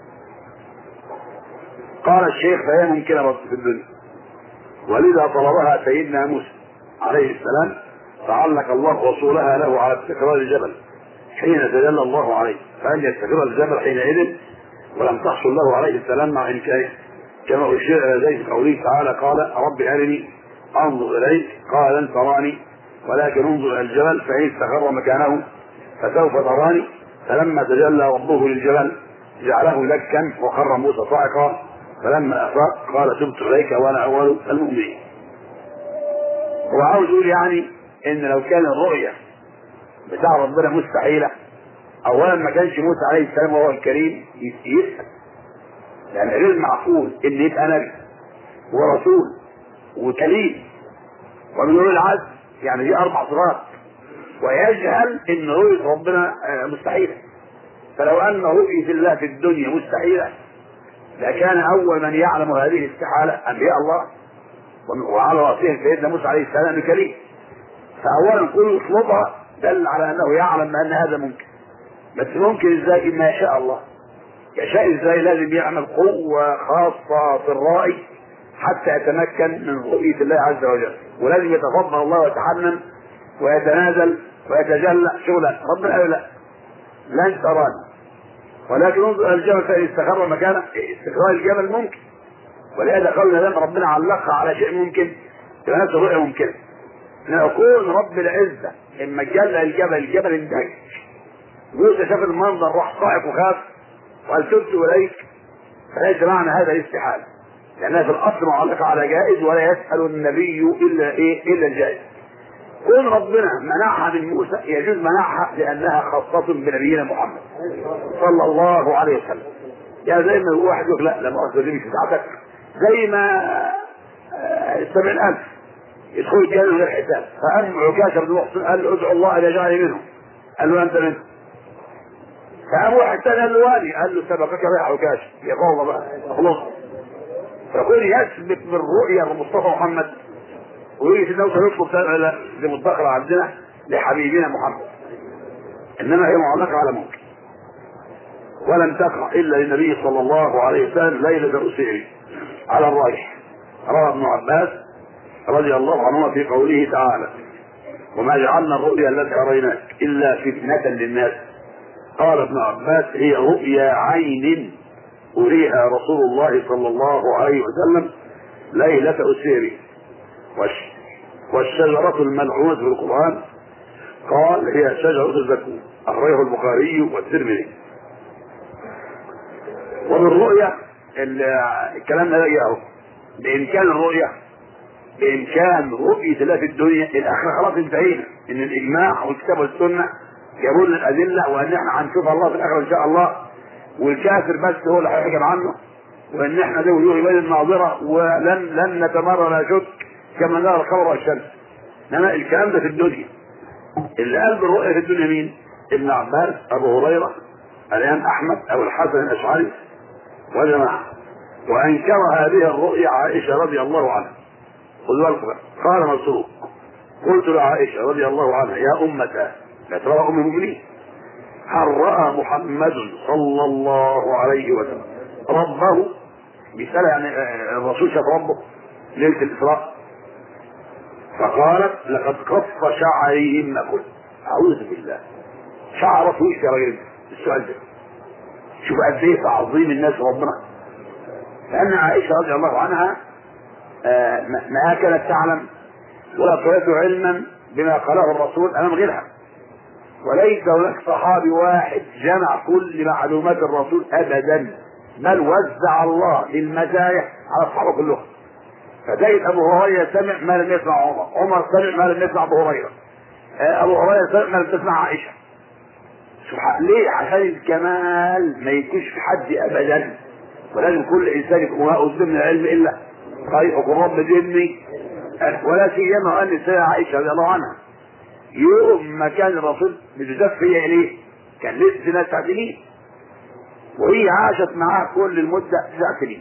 قال الشيخ فهي ممكنه بس في الدنيا ولذا طلبها سيدنا موسى عليه السلام فعلق الله رسولها له على استقرار الجبل حين تجلى الله عليه فان يستقر الجبل حينئذ ولم تحصل له عليه السلام مع امكانه كما اشير الى ذلك قوله تعالى قال رب ارني انظر اليك قال لن تراني ولكن انظر الى الجبل فان استقر مكانه فسوف تراني فلما تجلى ربه للجبل جعله دكا وخر موسى صاعقا فلما افاق قال تبت اليك وانا اول المؤمنين هو عاوز يقول يعني ان لو كان الرؤيه بتاع ربنا مستحيله اولا ما كانش موسى عليه السلام وهو الكريم يسال يعني غير معقول ان يبقى نبي ورسول وكليم ومن أولي العزم يعني دي اربع صفات ويجهل ان رؤيه ربنا آه، مستحيله فلو ان رؤيه الله في الدنيا مستحيله لكان اول من يعلم هذه الاستحاله انبياء الله ومن- وعلى راسهم سيدنا موسى عليه السلام الكريم فاولا كل اطلبها دل على انه يعلم ان هذا ممكن بس ممكن ازاي ما شاء الله يشاء ازاي لازم يعمل قوة خاصة في الرأي حتى يتمكن من رؤية الله عز وجل ولازم يتفضل الله ويتحنن ويتنازل ويتجلى شغلا ربنا قال لا لن تراني ولكن انظر الجبل فإن استقر مكانه استقرار الجبل ممكن ولهذا قالنا لما ربنا علقها على شيء ممكن يبقى نفس الرؤية ممكنة نقول رب العزة لما جلى الجبل الجبل اندهش موسى شاف المنظر راح صاعق وخاف وقال تبت اليك فليس معنى هذا الاستحالة لأنها في الأصل معلقة على جائز ولا يسأل النبي إلا إيه إلا الجائز كون ربنا منعها من موسى يجوز منعها لأنها خاصة بنبينا محمد صلى الله عليه وسلم يعني زي ما واحد يقول لا لا مؤاخذة دي مش بتاعتك زي ما سبعين ألف يدخل الجنة من غير حساب فأم عكاشة بن محسن قال له ادعو الله أن يجعلني منهم قال له أنت منهم فقام واحد ثاني قال له والي قال له سبقك بها عكاش يا الله بقى خلاص فكون يثبت من رؤيا المصطفى محمد ويجي في النوم يطلب لا دي مدخرة عندنا لحبيبنا محمد انما هي معلقة على ممكن ولم تقع الا للنبي صلى الله عليه وسلم ليلة رؤسه على الراجح روى ابن عباس رضي الله عنهما في قوله تعالى وما جعلنا الرؤيا التي اريناك الا فتنة للناس قال ابن عباس هي رؤيا عين أريها رسول الله صلى الله عليه وسلم ليلة أسيره والشجرة الملعونة في القرآن قال هي شجرة الزكوم أخرجه البخاري والترمذي وبالرؤية الكلام ده اهو بإمكان الرؤية بإمكان رؤية الله في الدنيا الآخرة خلاص انتهينا إن الإجماع والكتاب والسنة جابوا لنا الأدلة وإن إحنا هنشوف الله في الآخرة إن شاء الله والكافر بس هو اللي هيحجب عنه وإن إحنا ذوي وجوه بين الناظرة ولن لن نتمرر لا شك كما نرى القمر والشمس انما الكلام ده في الدنيا اللي قال بالرؤيا في الدنيا مين؟ ابن عباس ابو هريره الامام احمد او الحسن الاشعري وجماعه وانكر هذه الرؤيا عائشه رضي الله عنها خذوا بالكم قال مسروق قلت لعائشه رضي الله عنها يا امتاه لا ترى ام المؤمنين هل راى محمد صلى الله عليه وسلم ربه مثال يعني الرسول شاف ربه ليله الاسراء فقالت لقد قص شعرهن كل اعوذ بالله شعرت وش يا راجل السؤال ده شوف قد ايه تعظيم الناس ربنا لان عائشه رضي الله عنها آه ما كانت تعلم ولا طلبت علما بما قاله الرسول امام غيرها وليس هناك صحابي واحد جمع كل معلومات الرسول ابدا بل وزع الله للمزايا على الصحابه كلهم فتجد ابو هريره سمع ما لم يسمع عمر عمر سمع ما لم يسمع ابو هريره ابو هريره سمع ما لم تسمع عائشه سبحان ليه عشان الكمال ما يكونش في حد ابدا ولازم كل انسان يكون ما من العلم الا طريقك رب جني ولا سيما قال السيدة عائشة رضي الله عنها يوم ما كان الرسول بتزف هي اليه كان لسه ناس تسع سنين وهي عاشت معاه كل المدة تسع سنين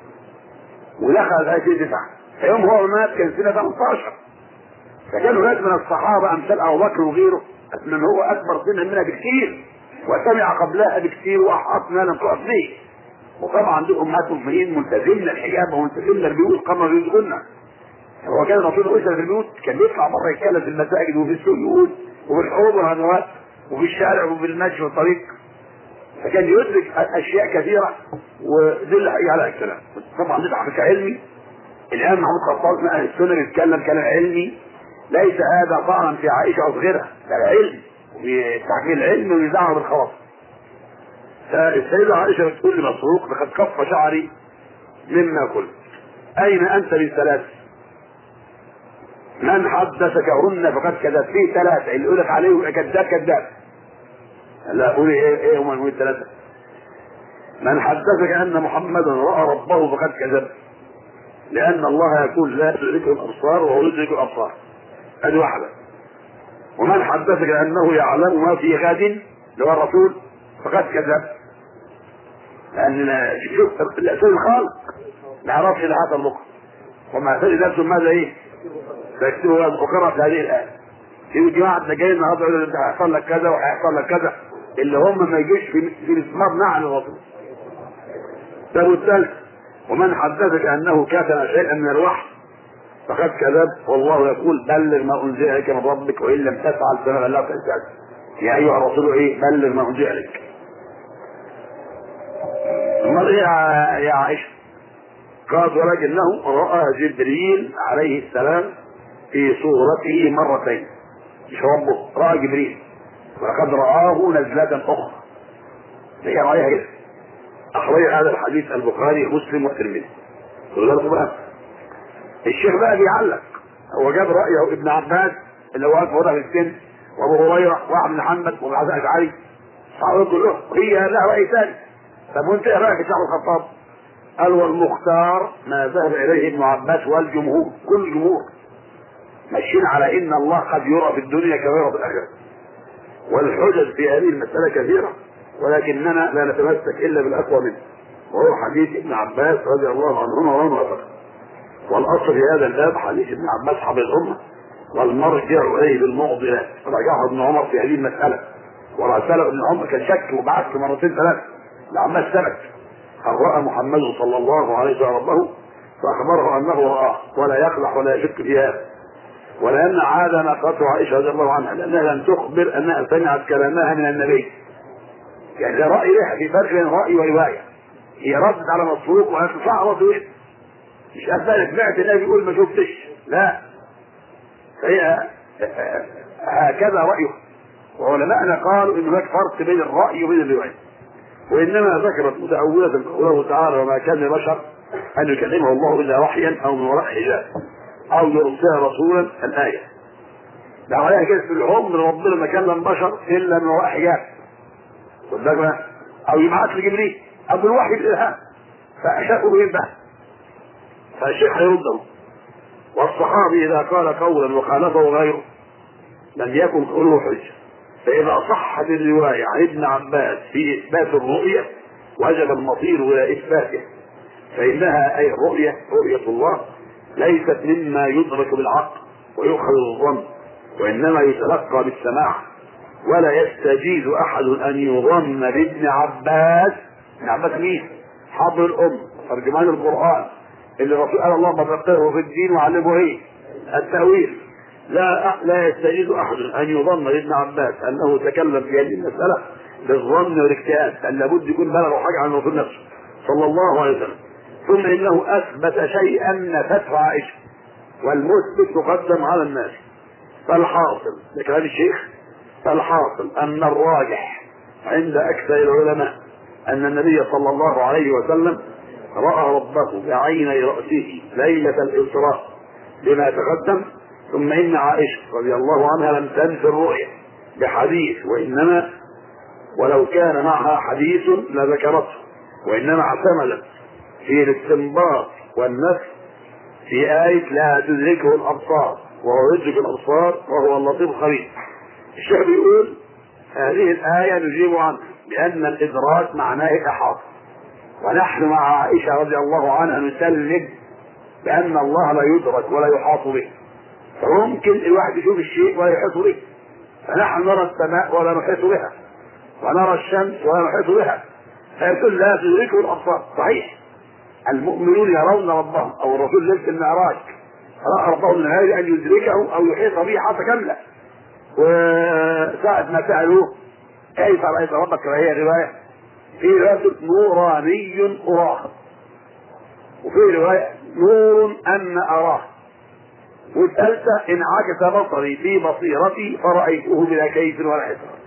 ودخل في سنة تسعة فيوم هو مات كان سنة 18 فكان هناك من الصحابة أمثال أبو بكر وغيره من هو أكبر سنا منها بكثير وسمع قبلها بكثير وأحاط ما لم تقف به وطبعا عندهم أمهات مؤمنين ملتزمين الحجاب وملتزمين البيوت كما يرزقنا هو كان الرسول يسأل في البيوت كان يطلع بره يتكلم في المساجد وفي السجود وفي الحروب والغزوات وفي الشارع وفي المشي والطريق فكان يدرك اشياء كثيره ودي اللي حقيقة على الكلام طبعا ده حقيقه علمي الان محمود خطاب من اهل السنه بيتكلم كلام علمي ليس هذا طعنا في عائشه او غيرها ده علم وتحقيق العلم ويزعم بالخواص فالسيدة عائشة بتقول لمسروق لقد كف شعري مما قلت أين أنت من ثلاث؟ من حدثكهن فقد كذب في ثلاثة اللي يقول لك عليه كذاب كذاب لا أقول إيه إيه هم المهم الثلاثة من حدثك أن محمدا رأى ربه فقد كذب لأن الله يقول لا تدركه الأبصار وهو يدرك الأبصار هذه واحدة ومن حدثك أنه يعلم ما في غد اللي هو الرسول فقد كذب لأن شوف الأسئلة الخالق ما يعرفش اللي حصل بكرة وما تجد نفسه ماذا إيه فيكتبوا وقرأ في هذه الآية في جماعة ده جاي النهارده يقول لك هيحصل لك كذا وهيحصل لك كذا اللي هم ما يجيش في في مسمار نعل الرسول طب والثالث ومن حدثك انه كتم شيئا من الوحي فقد كذب والله يقول بلغ ما انزل اليك من ربك وان لم تفعل فما بلغت رسالته يا ايها الرسول ايه بلغ ما انزل اليك امال ايه يا- يا عائشه قالت ولكنه راى جبريل عليه السلام في صورته مرتين مش ربه راى جبريل ولقد رآه نزلة أخرى هي رأيها كده أخرج هذا الحديث البخاري مسلم والترمذي خدوا بالكم بقى الشيخ بقى بيعلق هو جاب رأيه ابن عباس اللي هو أكبر في السن وأبو هريرة وعبد محمد وابن عبد الأشعري صحابة كلهم هي لها رأي ثاني طب وأنت إيه رأيك يا شيخ الخطاب؟ قال والمختار ما ذهب إليه ابن عباس والجمهور كل الجمهور ماشيين على إن الله قد يرى في الدنيا كما يرى في الآخرة والحجج في هذه المسألة كثيرة ولكننا لا نتمسك إلا بالأقوى منه وهو حديث ابن عباس رضي الله عنهما وعنه وفقه والأصل في هذا الباب حديث ابن عباس حفظ الأمة والمرجع إليه بالمعضلات رجعه ابن عمر في هذه المسألة ورساله ابن عمر كان شك وبعث مرتين ثلاثة لعمال ثبت هل رأى محمد صلى الله عليه وسلم ربه فأخبره أنه رآه ولا يقلح ولا يشك في هذا ولأن عاد ما قالته عائشة رضي الله عنها لأنها لم تخبر أنها سمعت كلامها من النبي يعني ده رأي لها في فرق بين رأي ورواية هي ردت على مسروق وقالت له صعبة وين مش أثبت سمعت النبي يقول ما شفتش لا فهي هكذا رأيه وعلماءنا قالوا ان هناك فرق بين الرأي وبين الرواية وإنما ذكرت متأولة قوله تعالى وما كان لبشر أن يكلمه الله إلا وحيا أو من وراء حجاب أو يرسل رسولا الآية ده عليها كده في العمر ربنا ما كلم بشر إلا من وراء حجاب خد بالك بقى؟ أو يبعث لجبريل أو بالوحي الإلهام فأشاءوا به بقى فالشيخ هيرده والصحابي إذا قال قولا وخالفه غيره لم يكن قوله حجة فإذا صحت الرواية عن ابن عباس في إثبات الرؤية وجب المصير إلى إثباته فإنها أي الرؤية رؤية الله ليست مما يدرك بالعقل ويؤخذ بالظن وإنما يتلقى بالسماع ولا يستجيز أحد أن يظن بابن عباس ابن عباس مين؟ حبر الأم ترجمان القرآن اللي الرسول قال اللهم فقهه في الدين وعلمه ايه؟ التأويل لا لا يستجيز احد ان يظن لابن عباس انه تكلم في هذه المساله بالظن والاجتهاد بل لابد يكون بلغ حاجه عن الرسول نفسه صلى الله عليه وسلم ثم انه اثبت شيئا نفته عائشه والمثبت يقدم على الناس فالحاصل ده كلام الشيخ فالحاصل ان الراجح عند اكثر العلماء ان النبي صلى الله عليه وسلم راى ربه بعيني راسه ليله الاسراء بما تقدم ثم ان عائشه رضي الله عنها لم تنف الرؤيا بحديث وانما ولو كان معها حديث لذكرته وانما اعتمدت في الاستنباط والنفس في آية لا تدركه الأبصار وهو يدرك الأبصار وهو اللطيف الخبير. الشيخ بيقول هذه الآية نجيب عنها بأن الإدراك معناه إحاطة. ونحن مع عائشة رضي الله عنها نسلم بأن الله لا يدرك ولا يحاط به. فممكن الواحد يشوف الشيء ولا يحيط به. فنحن نرى السماء ولا نحيط بها. ونرى الشمس ولا نحيط بها. فيقول لا تدركه الأبصار، صحيح. المؤمنون يرون ربهم او الرسول ليله المعراج راى ربه من غير ان يدركه او يحيط به حتى كامله وساعة ما سألوه كيف رأيت ربك وهي رواية في رواية نوراني أراه وفي رواية نور أن أراه والثالثة انعكس بصري في بصيرتي فرأيته بلا كيف ولا حساب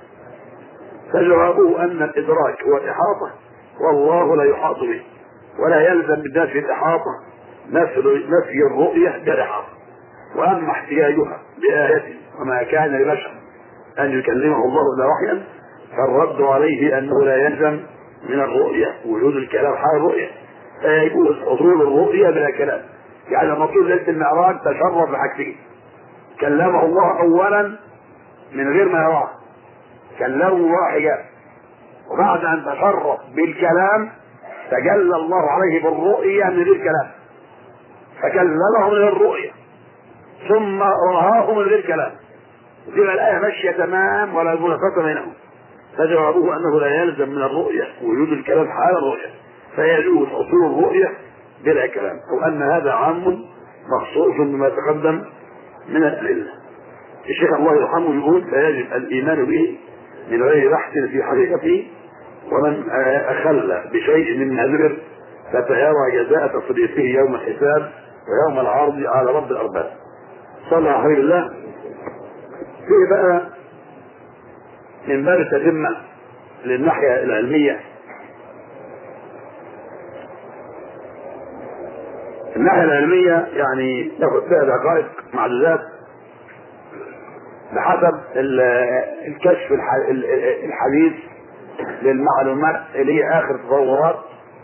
فجوابه أن الإدراك هو الإحاطة والله لا يحاط به ولا يلزم بالناس في الإحاطة نفي نفي الرؤية بالإحاطة وأما احتجاجها بآية وما كان لبشر أن يكلمه الله إلا وحيا فالرد عليه أنه لا يلزم من الرؤية وجود الكلام حال الرؤية فيجوز حصول الرؤية بلا كلام يعني المطلوب ليلة المعراج تشرف بحاجتين كلمه الله أولا من غير ما يراه كلمه الله حجاب وبعد أن تشرف بالكلام تجلى الله عليه بالرؤية من غير كلام فكلمه من غير رؤية ثم رآه من غير كلام تبقى الآية ماشية تمام ولا منافسة بينهم فجوابه أنه لا يلزم من الرؤية وجود الكلام حال الرؤية فيجوز حصول الرؤية بلا كلام أو أن هذا عام مخصوص بما تقدم من الأدلة الشيخ الله يرحمه يقول فيجب الإيمان به من غير بحث في حقيقته ومن أخل بشيء مما ذكر فسيرى جزاء تصديقه يوم الحساب ويوم العرض على رب الأرباب صلى على خير الله في بقى من باب التتمة للناحية العلمية الناحية العلمية يعني تاخد فيها دقائق معدودات بحسب الكشف الحديث للمعلومات اللي هي اخر تطورات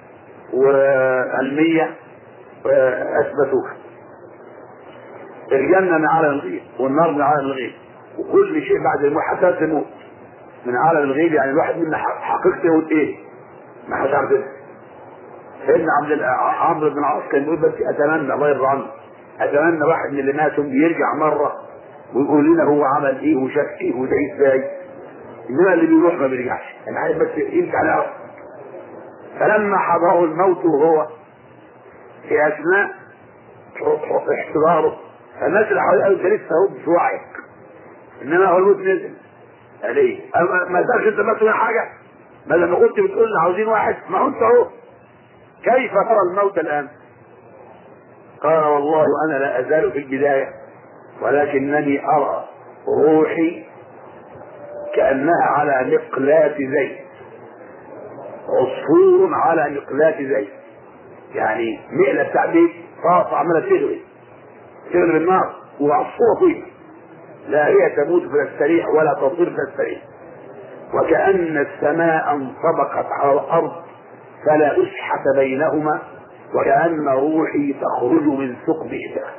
وعلمية اثبتوها الجنة من عالم الغيب والنار من عالم الغيب وكل شيء بعد الموت حتى تموت من عالم الغيب يعني الواحد منا حقيقته يقول ايه ما حدش عارف ايه سيدنا عبد عمرو بن العاص كان يقول بس اتمنى الله يرضى عنه اتمنى واحد من اللي ماتوا بيرجع مره ويقول لنا هو عمل ايه وشاف ايه وده ازاي انما اللي بيروح ما بيرجعش انا عايز بس يرجع على فلما حضره الموت وهو في اثناء احتضاره فالناس اللي حواليه قالوا انت لسه اهو في وعيك انما هو الموت نزل قال ايه؟ ما تقدرش انت بس حاجه ما لما كنت بتقول لنا عاوزين واحد ما هو انت اهو كيف ترى الموت الان؟ قال والله انا لا ازال في البدايه ولكنني ارى روحي كانها على مقلاة زيت عصفور على مقلاة زيت يعني مقلة بتاع بيت طاقة عمالة تغلي تغلي بالنار وعصفورة طيبة لا هي تموت فتستريح ولا تطير فتستريح وكأن السماء انطبقت على الأرض فلا أسحة بينهما وكأن روحي تخرج من ثقب إله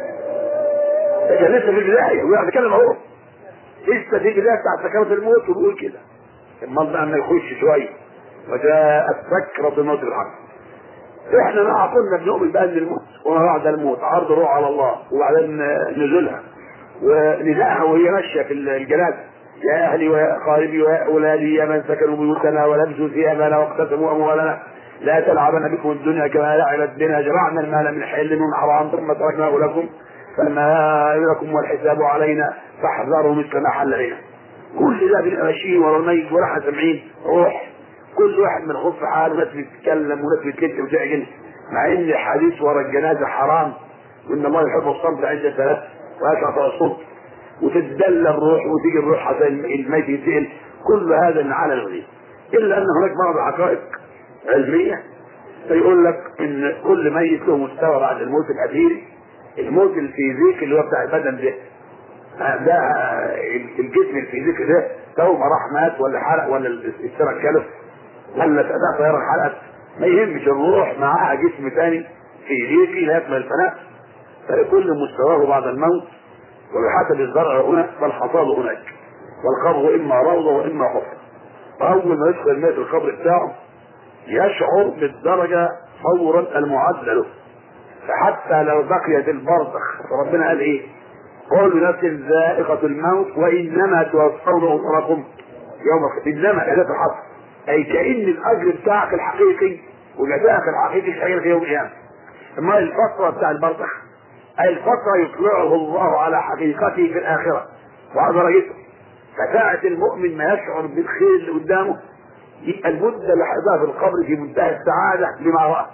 ده كان لسه في البداية ويقعد يتكلم اهو لسه في البداية بتاعت سكرات الموت وبيقول كده المال بقى ما يخش شوية وجاءت سكرة الموت بالحق احنا ما كنا بنؤمن بأن الموت وما بعد الموت عرض روح على الله وبعدين نزولها وندائها وهي ماشية في الجنازة يا أهلي ويا أقاربي ويا أولادي يا من سكنوا بيوتنا ولبسوا ثيابنا واقتسموا أموالنا لا تلعبن بكم الدنيا كما لعبت بنا جمعنا المال من حل من حرام ثم تركناه لكم فما لكم والحساب علينا فاحذروا مثل ما حل علينا كل ده بنبقى ماشيين ورا الميت ولا احنا سامعين روح كل واحد من خوف حاله ناس بتتكلم وناس بتكتب وتعجن مع ان الحديث ورا الجنازه حرام وان الله يحب الصمت عند ثلاث ويشعر الصوت وتتدلى الروح وتيجي الروح حتى الميت يتقل كل هذا من عالم الغيب الا ان هناك بعض الحقائق علميه فيقول لك ان كل ميت له مستوى بعد الموت الاخيري الموت الفيزيكي اللي هو بتاع البدن ده ده الجسم الفيزيكي ده تو ما راح مات ولا حرق ولا السيره اتكلف ولا ده طياره حرقت ما يهمش الروح معاها جسم ثاني فيزيكي لا يكمل الفناء فلكل مستواه بعد الموت وبحسب الزرع هنا فالحصاد هناك والقبر اما روضه واما حفره فاول ما يدخل الميت القبر بتاعه يشعر بالدرجه فورا المعدله له فحتى لو بقيت البرزخ ربنا قال ايه كل نفس ذائقة الموت وإنما توفون أجوركم يوم إنما أداة الحصر أي كأن الأجر بتاعك الحقيقي وجزاءك الحقيقي شيء في يوم القيامة أما الفترة بتاع البرزخ أي الفترة يطلعه الله على حقيقته في الآخرة وعلى درجته فساعة المؤمن ما يشعر بالخير اللي قدامه يبقى المدة اللي حيضها في القبر في منتهى السعادة لما رأى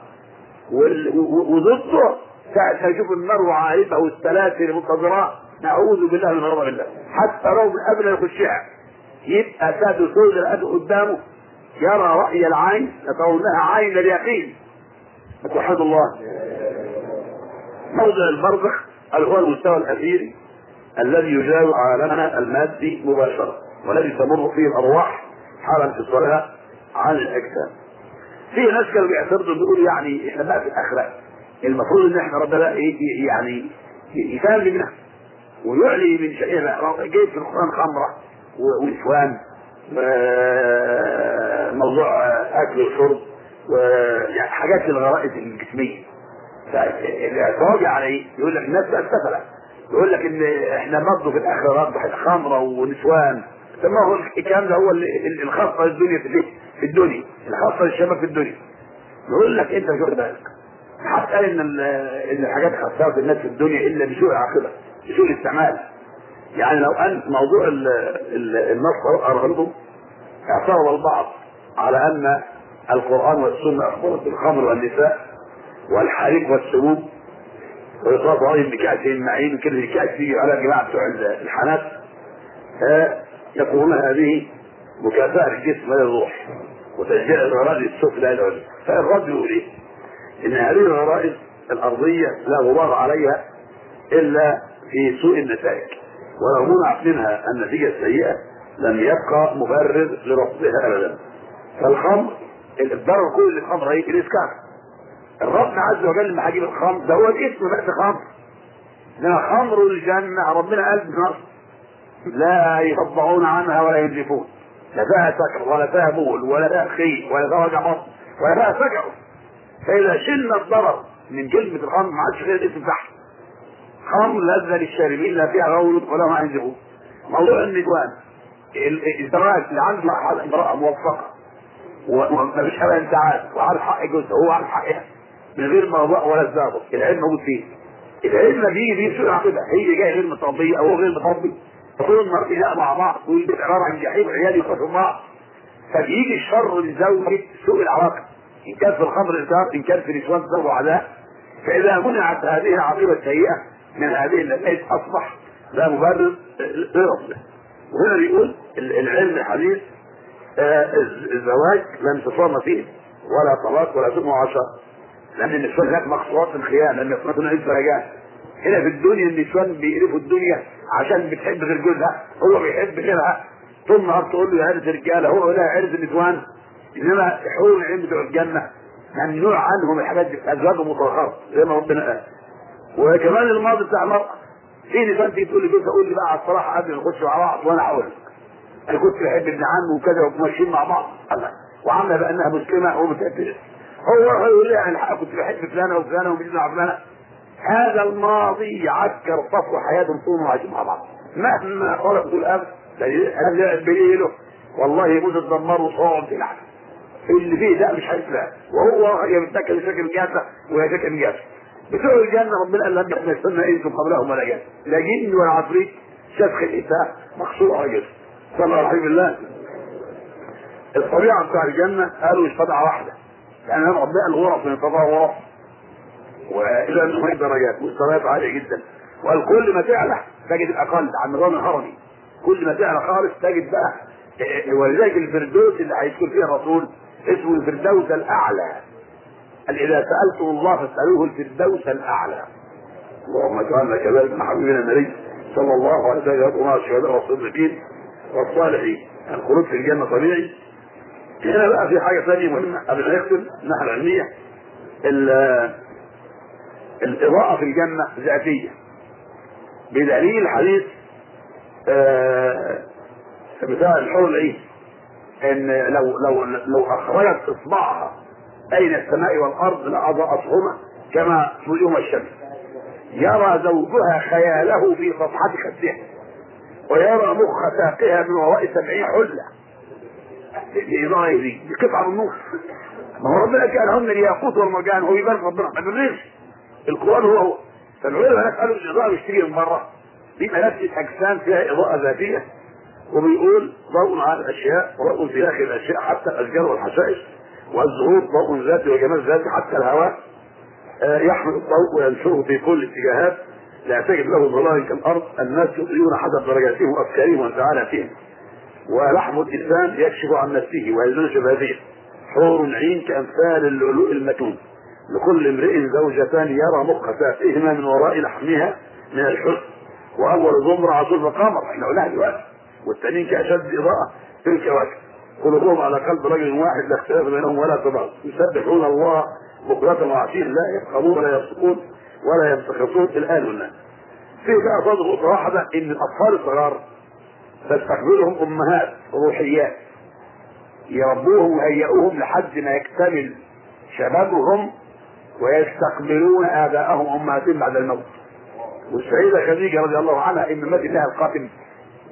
وضده ساعة ما يشوف النار وعائلته والسلاسل المنتظرات نعوذ بالله من غضب الله حتى لو قبل ما يخشها يبقى ساد سود الأد قدامه يرى رأي العين يترونها عين اليقين توحد الله موضع البرزخ اللي هو المستوى الأخير الذي يجاوز عالمنا المادي مباشرة والذي تمر فيه الأرواح حال انفصالها عن الأجسام في ناس كانوا بيعترضوا بيقولوا يعني احنا بقى في الاخره المفروض ان احنا ربنا ايه يعني يسلم منها ويعلي من شيئنا جاي في القران خمره ونسوان موضوع اكل وشرب ويعني حاجات للغرائز الجسميه فالاعتراض على ايه؟ يقول لك الناس بقى سفله يقول لك ان احنا برضه في الاخره برضه خمره ونسوان طب ما هو الكلام ده هو الخاصه للدنيا في في الدنيا الخاصه للشباب في الدنيا يقول لك انت مش واخد بالك حتى قال ان ال- ان الحاجات خسرت الناس في الدنيا الا بسوء العاقبه بسوء الاستعمال يعني لو ان موضوع ال- ال- النص ارغبه اعترض البعض على ان القران والسنه اخبرت بالخمر والنساء والحريق والسموم ويطلق عليهم بكأس معين كل الكأس يجي على الجماعة بتوع الحنات آه، يقولون هذه مكافأة للجسم للروح وتشجيع الغرائز السفلى للعلم فالرد يقول ايه؟ ان هذه الغرائز الارضية لا غبار عليها الا في سوء النتائج ولو منعت منها النتيجة السيئة لم يبقى مبرر لرفضها ابدا فالخمر الضرر كل الخمر هي الاسكار الرب عز وجل لما هجيب الخمر ده هو الاسم بس خمر انما خمر الجنة ربنا قال بنص لا يصدعون عنها ولا ينزفون لا فيها سكر ولا فيها بول ولا فيها خيل ولا فيها وجع بطن ولا فيها سكر فاذا شلنا الضرر من كلمة الخمر ما عادش غير الاسم تحت خمر لذة للشاربين لا فيها غول ولا ما ينزفون موضوع النجوان ال- الزواج اللي عنده مرأة امرأة موفقة وما فيش حاجة انتعاد وعارف حق جوزها وهو عارف حقها من غير موضوع ولا الزابط العلم موجود فيه العلم دي دي سوء عقيدة هي جاية غير متربية او هو غير متربي فطول المرء لا مع بعض ويبقى عبارة عن جحيم عيال يخافوا بعض فبيجي الشر لزوجة سوء العواقب ان كان في الخمر انكار ان كان في نسوان زوج عداء فاذا منعت هذه العقيدة السيئة من هذه النتائج اصبح لا مبرر لرفضه وهنا بيقول ال- العلم الحديث آه، الز- الزواج لا انفصام فيه ولا طلاق ولا سم وعشاء لان النسوان هناك مقصورات في الخيانه لم يكن انس رجال هنا في الدنيا النسوان بيقرفوا الدنيا عشان بتحب غير جوزها هو بيحب غيرها طول النهار تقول له يا عرس الرجاله هو لا عرس النسوان انما حور العلم بتوع الجنه ممنوع عنهم الحاجات دي ازواجهم مطهره زي ما ربنا قال وكمان الماضي بتاع المرأة في نسوان تيجي تقول لي جوزها قول لي بقى على الصراحه قبل ما نخش مع بعض وانا هقول لك انا كنت بحب ابن عمي وكذا وماشيين مع بعض الله وعامله بانها مسلمه ومتأثرة هو يقول لي يعني الحق كنت بحب فلانه وفلانه ومش مع فلانه هذا الماضي يعكر صفو حياتهم طول ما عايشين مع بعض مهما خلقوا الاب هذا بليله والله يموت الدمار وصوم في العالم اللي فيه ده مش هيسلم وهو يمتكن شكل جاسة وهي شكل جاسة بتوع الجنة ربنا قال لم يكن يستنى انس قبلهم ولا جن لا جن ولا عفريت شفخ الإساءة مقصور على جسم صلى الله عليه بالله الطبيعة بتاع الجنة قالوا مش طبيعة واحدة يعني ربنا قال غرف من طبيعة غرف والى انه هي درجات مستويات عالية جدا وقال كل ما تعلى تجد الاقل عن النظام الهرمي كل ما تعلى خالص تجد بقى ولذلك الفردوس اللي هيذكر فيها الرسول اسمه الفردوس الاعلى قال اذا سالتم الله فاسالوه الفردوس الاعلى اللهم اجعلنا كذلك مع حبيبنا النبي صلى الله عليه وسلم مع الشهداء والصديقين والصالحين الخروج في الجنه طبيعي هنا بقى في حاجه ثانيه مهمه قبل ما نختم الناحيه العلميه ال- الاضاءه في الجنه ذاتيه بدليل حديث آه، بتاع الحور العين ان لو لو لو اخرجت اصبعها بين السماء والارض لاضاءتهما كما يوم الشمس يرى زوجها خياله في صفحة خدها ويرى مخ ساقها من وراء سبعين حلة دي إضاءة دي دي قطعة من النور ما هو ربنا كان هم الياقوت والمرجان هو يبان ربنا ما بيبانش القرآن هو هو فالعلماء هناك قالوا الإضاءة مش تيجي من بره دي ملابس أجسام فيها إضاءة ذاتية وبيقول ضوء على الأشياء وضوء في داخل الأشياء حتى الأشجار والحشائش والزهور ضوء ذاتي وجمال ذاتي حتى الهواء آه، يحمل الضوء وينشره في كل الاتجاهات لا تجد له ظلال كالارض الناس يضيئون حسب درجاتهم وافكارهم وانفعالاتهم ولحم الانسان يكشف عن نفسه ويزول شبابيه حور عين كامثال اللؤلؤ المكنون لكل امرئ زوجتان يرى مخ ساقهما من وراء لحمها من الحسن واول زمره عصور القمر احنا قلناها دلوقتي والتانيين كاشد اضاءه في الكواكب قلوبهم على قلب رجل واحد لا اختلاف بينهم ولا تباغض يسبحون الله بكرة وعشيا لا يفقهون ولا يفسقون ولا يمتخصون الآن والناس في بقى صدر نقطة واحدة إن الأطفال الصغار تستقبلهم أمهات روحيات يربوهم ويهيئوهم لحد ما يكتمل شبابهم ويستقبلون آباءهم وأمهاتهم بعد الموت والسيدة خديجة رضي الله عنها إن مات لها القاتل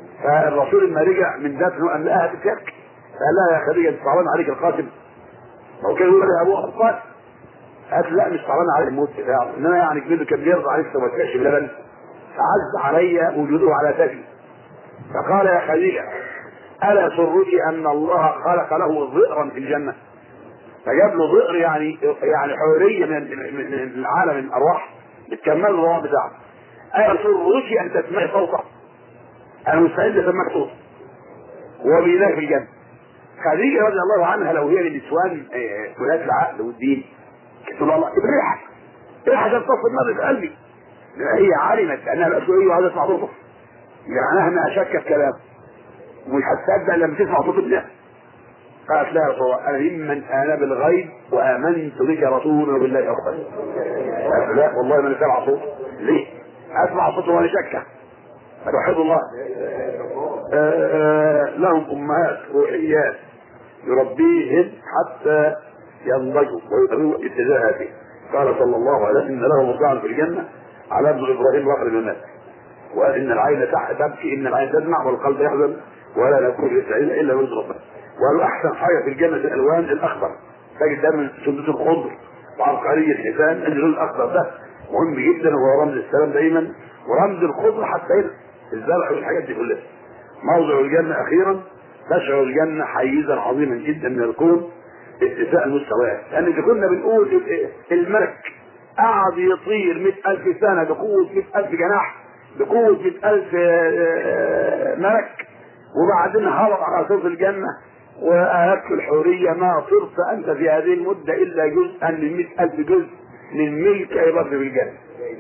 فالرسول لما رجع من دفنه أن لها بتبكي فقال لها يا خديجة صعبان عليك القاتل هو كان يقول يا ابوه اطفال قالت لا مش طبعا على الموت بتاعه انما يعني كبير كان بيرضى عليك ما تكش اللبن فعز علي وجوده على تاجي فقال يا خديجه الا سرك ان الله خلق له ظئرا في الجنه فجاب له ظئر يعني يعني حوريه من من من العالم من الارواح بتكمل له الروح بتاعه الا سرك ان تسمعي صوته انا مستعد اسمعك صوته وهو بينام في الجنه خديجه رضي الله عنها لو هي من نسوان آه، ولاة العقل والدين قلت له الله ابريح ابريح عشان تصفي النار في قلبي هي علمت انها مسؤوليه وهذا تسمع صوته معناها انها شك في كلامه ومش هتصدق لما تسمع صوت ابنها قالت لا يا رسول الله انا ممن امن بالغيب وامنت بك رسولا وبالله رسولا قالت لا والله ما انا سامع صوت ليه؟ اسمع صوته وانا شكه توحيد الله آه، آه، لهم امهات روحيات يربيهم حتى ينضجوا ويقروا اتجاهاته قال صلى الله عليه وسلم ان له مطاعا في الجنه على ابن ابراهيم واخر الناس وقال ان العين تح- تبكي ان العين تدمع والقلب يحزن ولا نكون يسعين الا من ربنا وقالوا احسن حاجه في الجنه الالوان الاخضر تجد دايما سندس الخضر وعبقري الحسان اللون الاخضر ده مهم جدا وهو رمز السلام دايما ورمز الخضر حتى هنا الزرع والحاجات دي كلها موضع الجنه اخيرا تشعر الجنه حيزا عظيما جدا من الكون اتساع المستويات لان اذا كنا بنقول الملك قعد يطير مئة ألف سنة بقوة مئة ألف جناح بقوة مئة ألف آه، ملك وبعدين هبط على صوت الجنة وآياتك الحورية ما صرت أنت في هذه المدة إلا جزءا من مئة ألف جزء من ملك عباد في الجنة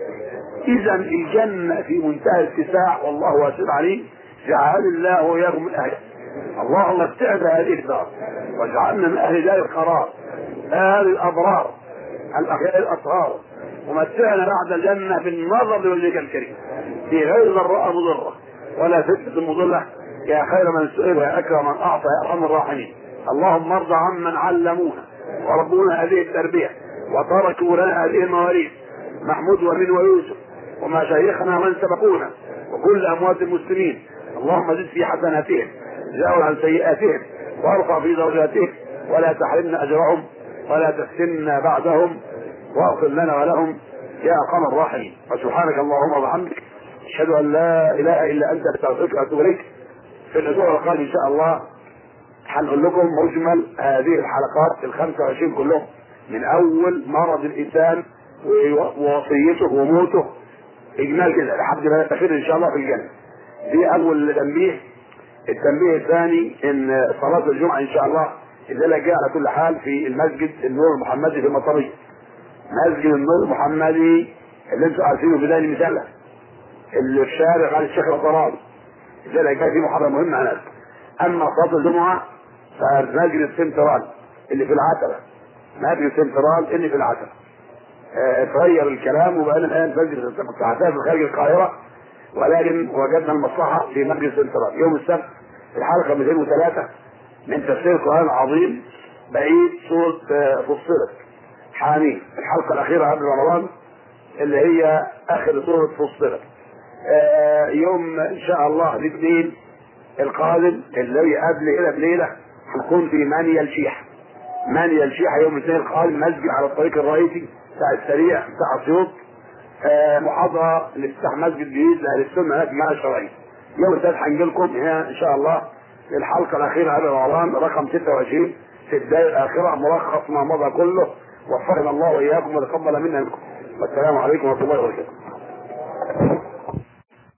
إذا الجنة في منتهى الاتساع والله واسع عليه جعل الله وإياكم من أهله اللهم ابتعد هذه الدار واجعلنا من أهل دار القرار أهل الأبرار الأخيار الأطهار ومتعنا بعد الجنة بالنظر لوجهك الكريم في غير ضراء مضرة ولا فتنة مضلة يا خير من سئل يا أكرم من أعطى يا أرحم الراحمين اللهم ارض عمن علمونا وربونا هذه التربية وتركوا لنا هذه المواريث محمود ومن ويوسف ومشايخنا من سبقونا وكل أموات المسلمين اللهم زد في حسناتهم جاور عن سيئاتهم وارفع في درجاتهم ولا تحرمنا أجرهم ولا تفتنا بعدهم واغفر لنا ولهم يا ارحم الراحمين وسبحانك اللهم وبحمدك اشهد ان لا اله الا انت استغفرك واتوب اليك في الاسبوع القادم ان شاء الله هنقول لكم مجمل هذه الحلقات ال 25 كلهم من اول مرض الانسان ووصيته وموته اجمال كده لحد ما يستخير ان شاء الله في الجنه دي اول تنبيه التنبيه الثاني ان صلاه الجمعه ان شاء الله الليله جاء على كل حال في المسجد النور المحمدي في المطريه مسجد النور المحمدي اللي انتم عارفينه في دار المثالة اللي في شارع علي الشيخ الطرابي الليله جاء فيه محاضره مهمه هناك اما صلاه الجمعه فمسجد السنترال اللي في العتبه مسجد السنترال اللي في العتبه اه، اتغير الكلام وبقينا الان مسجد كنت هسافر خارج القاهره ولكن وجدنا المصلحه في مسجد السنترال يوم السبت الحلقه 203 من تفسير القران العظيم بعيد سوره اه، فصلت حامين الحلقه الاخيره قبل رمضان اللي هي اخر سوره فصلت اه، يوم ان شاء الله الاثنين القادم اللي هي قبل هنا بليله هنكون في مانيا الشيح مانيا الشيح يوم الاثنين القادم مسجد على الطريق الرئيسي بتاع السريع بتاع اسيوط آه، محاضره لافتتاح مسجد جديد لاهل السنه هناك مع الشرعيه يوم الثلاث هنجي لكم هنا ان شاء الله الحلقه الاخيره قبل رمضان رقم 26 في الدقائق الاخره ملخص ما مضى كله وفقنا الله واياكم وتقبل منا منكم والسلام عليكم ورحمه الله وبركاته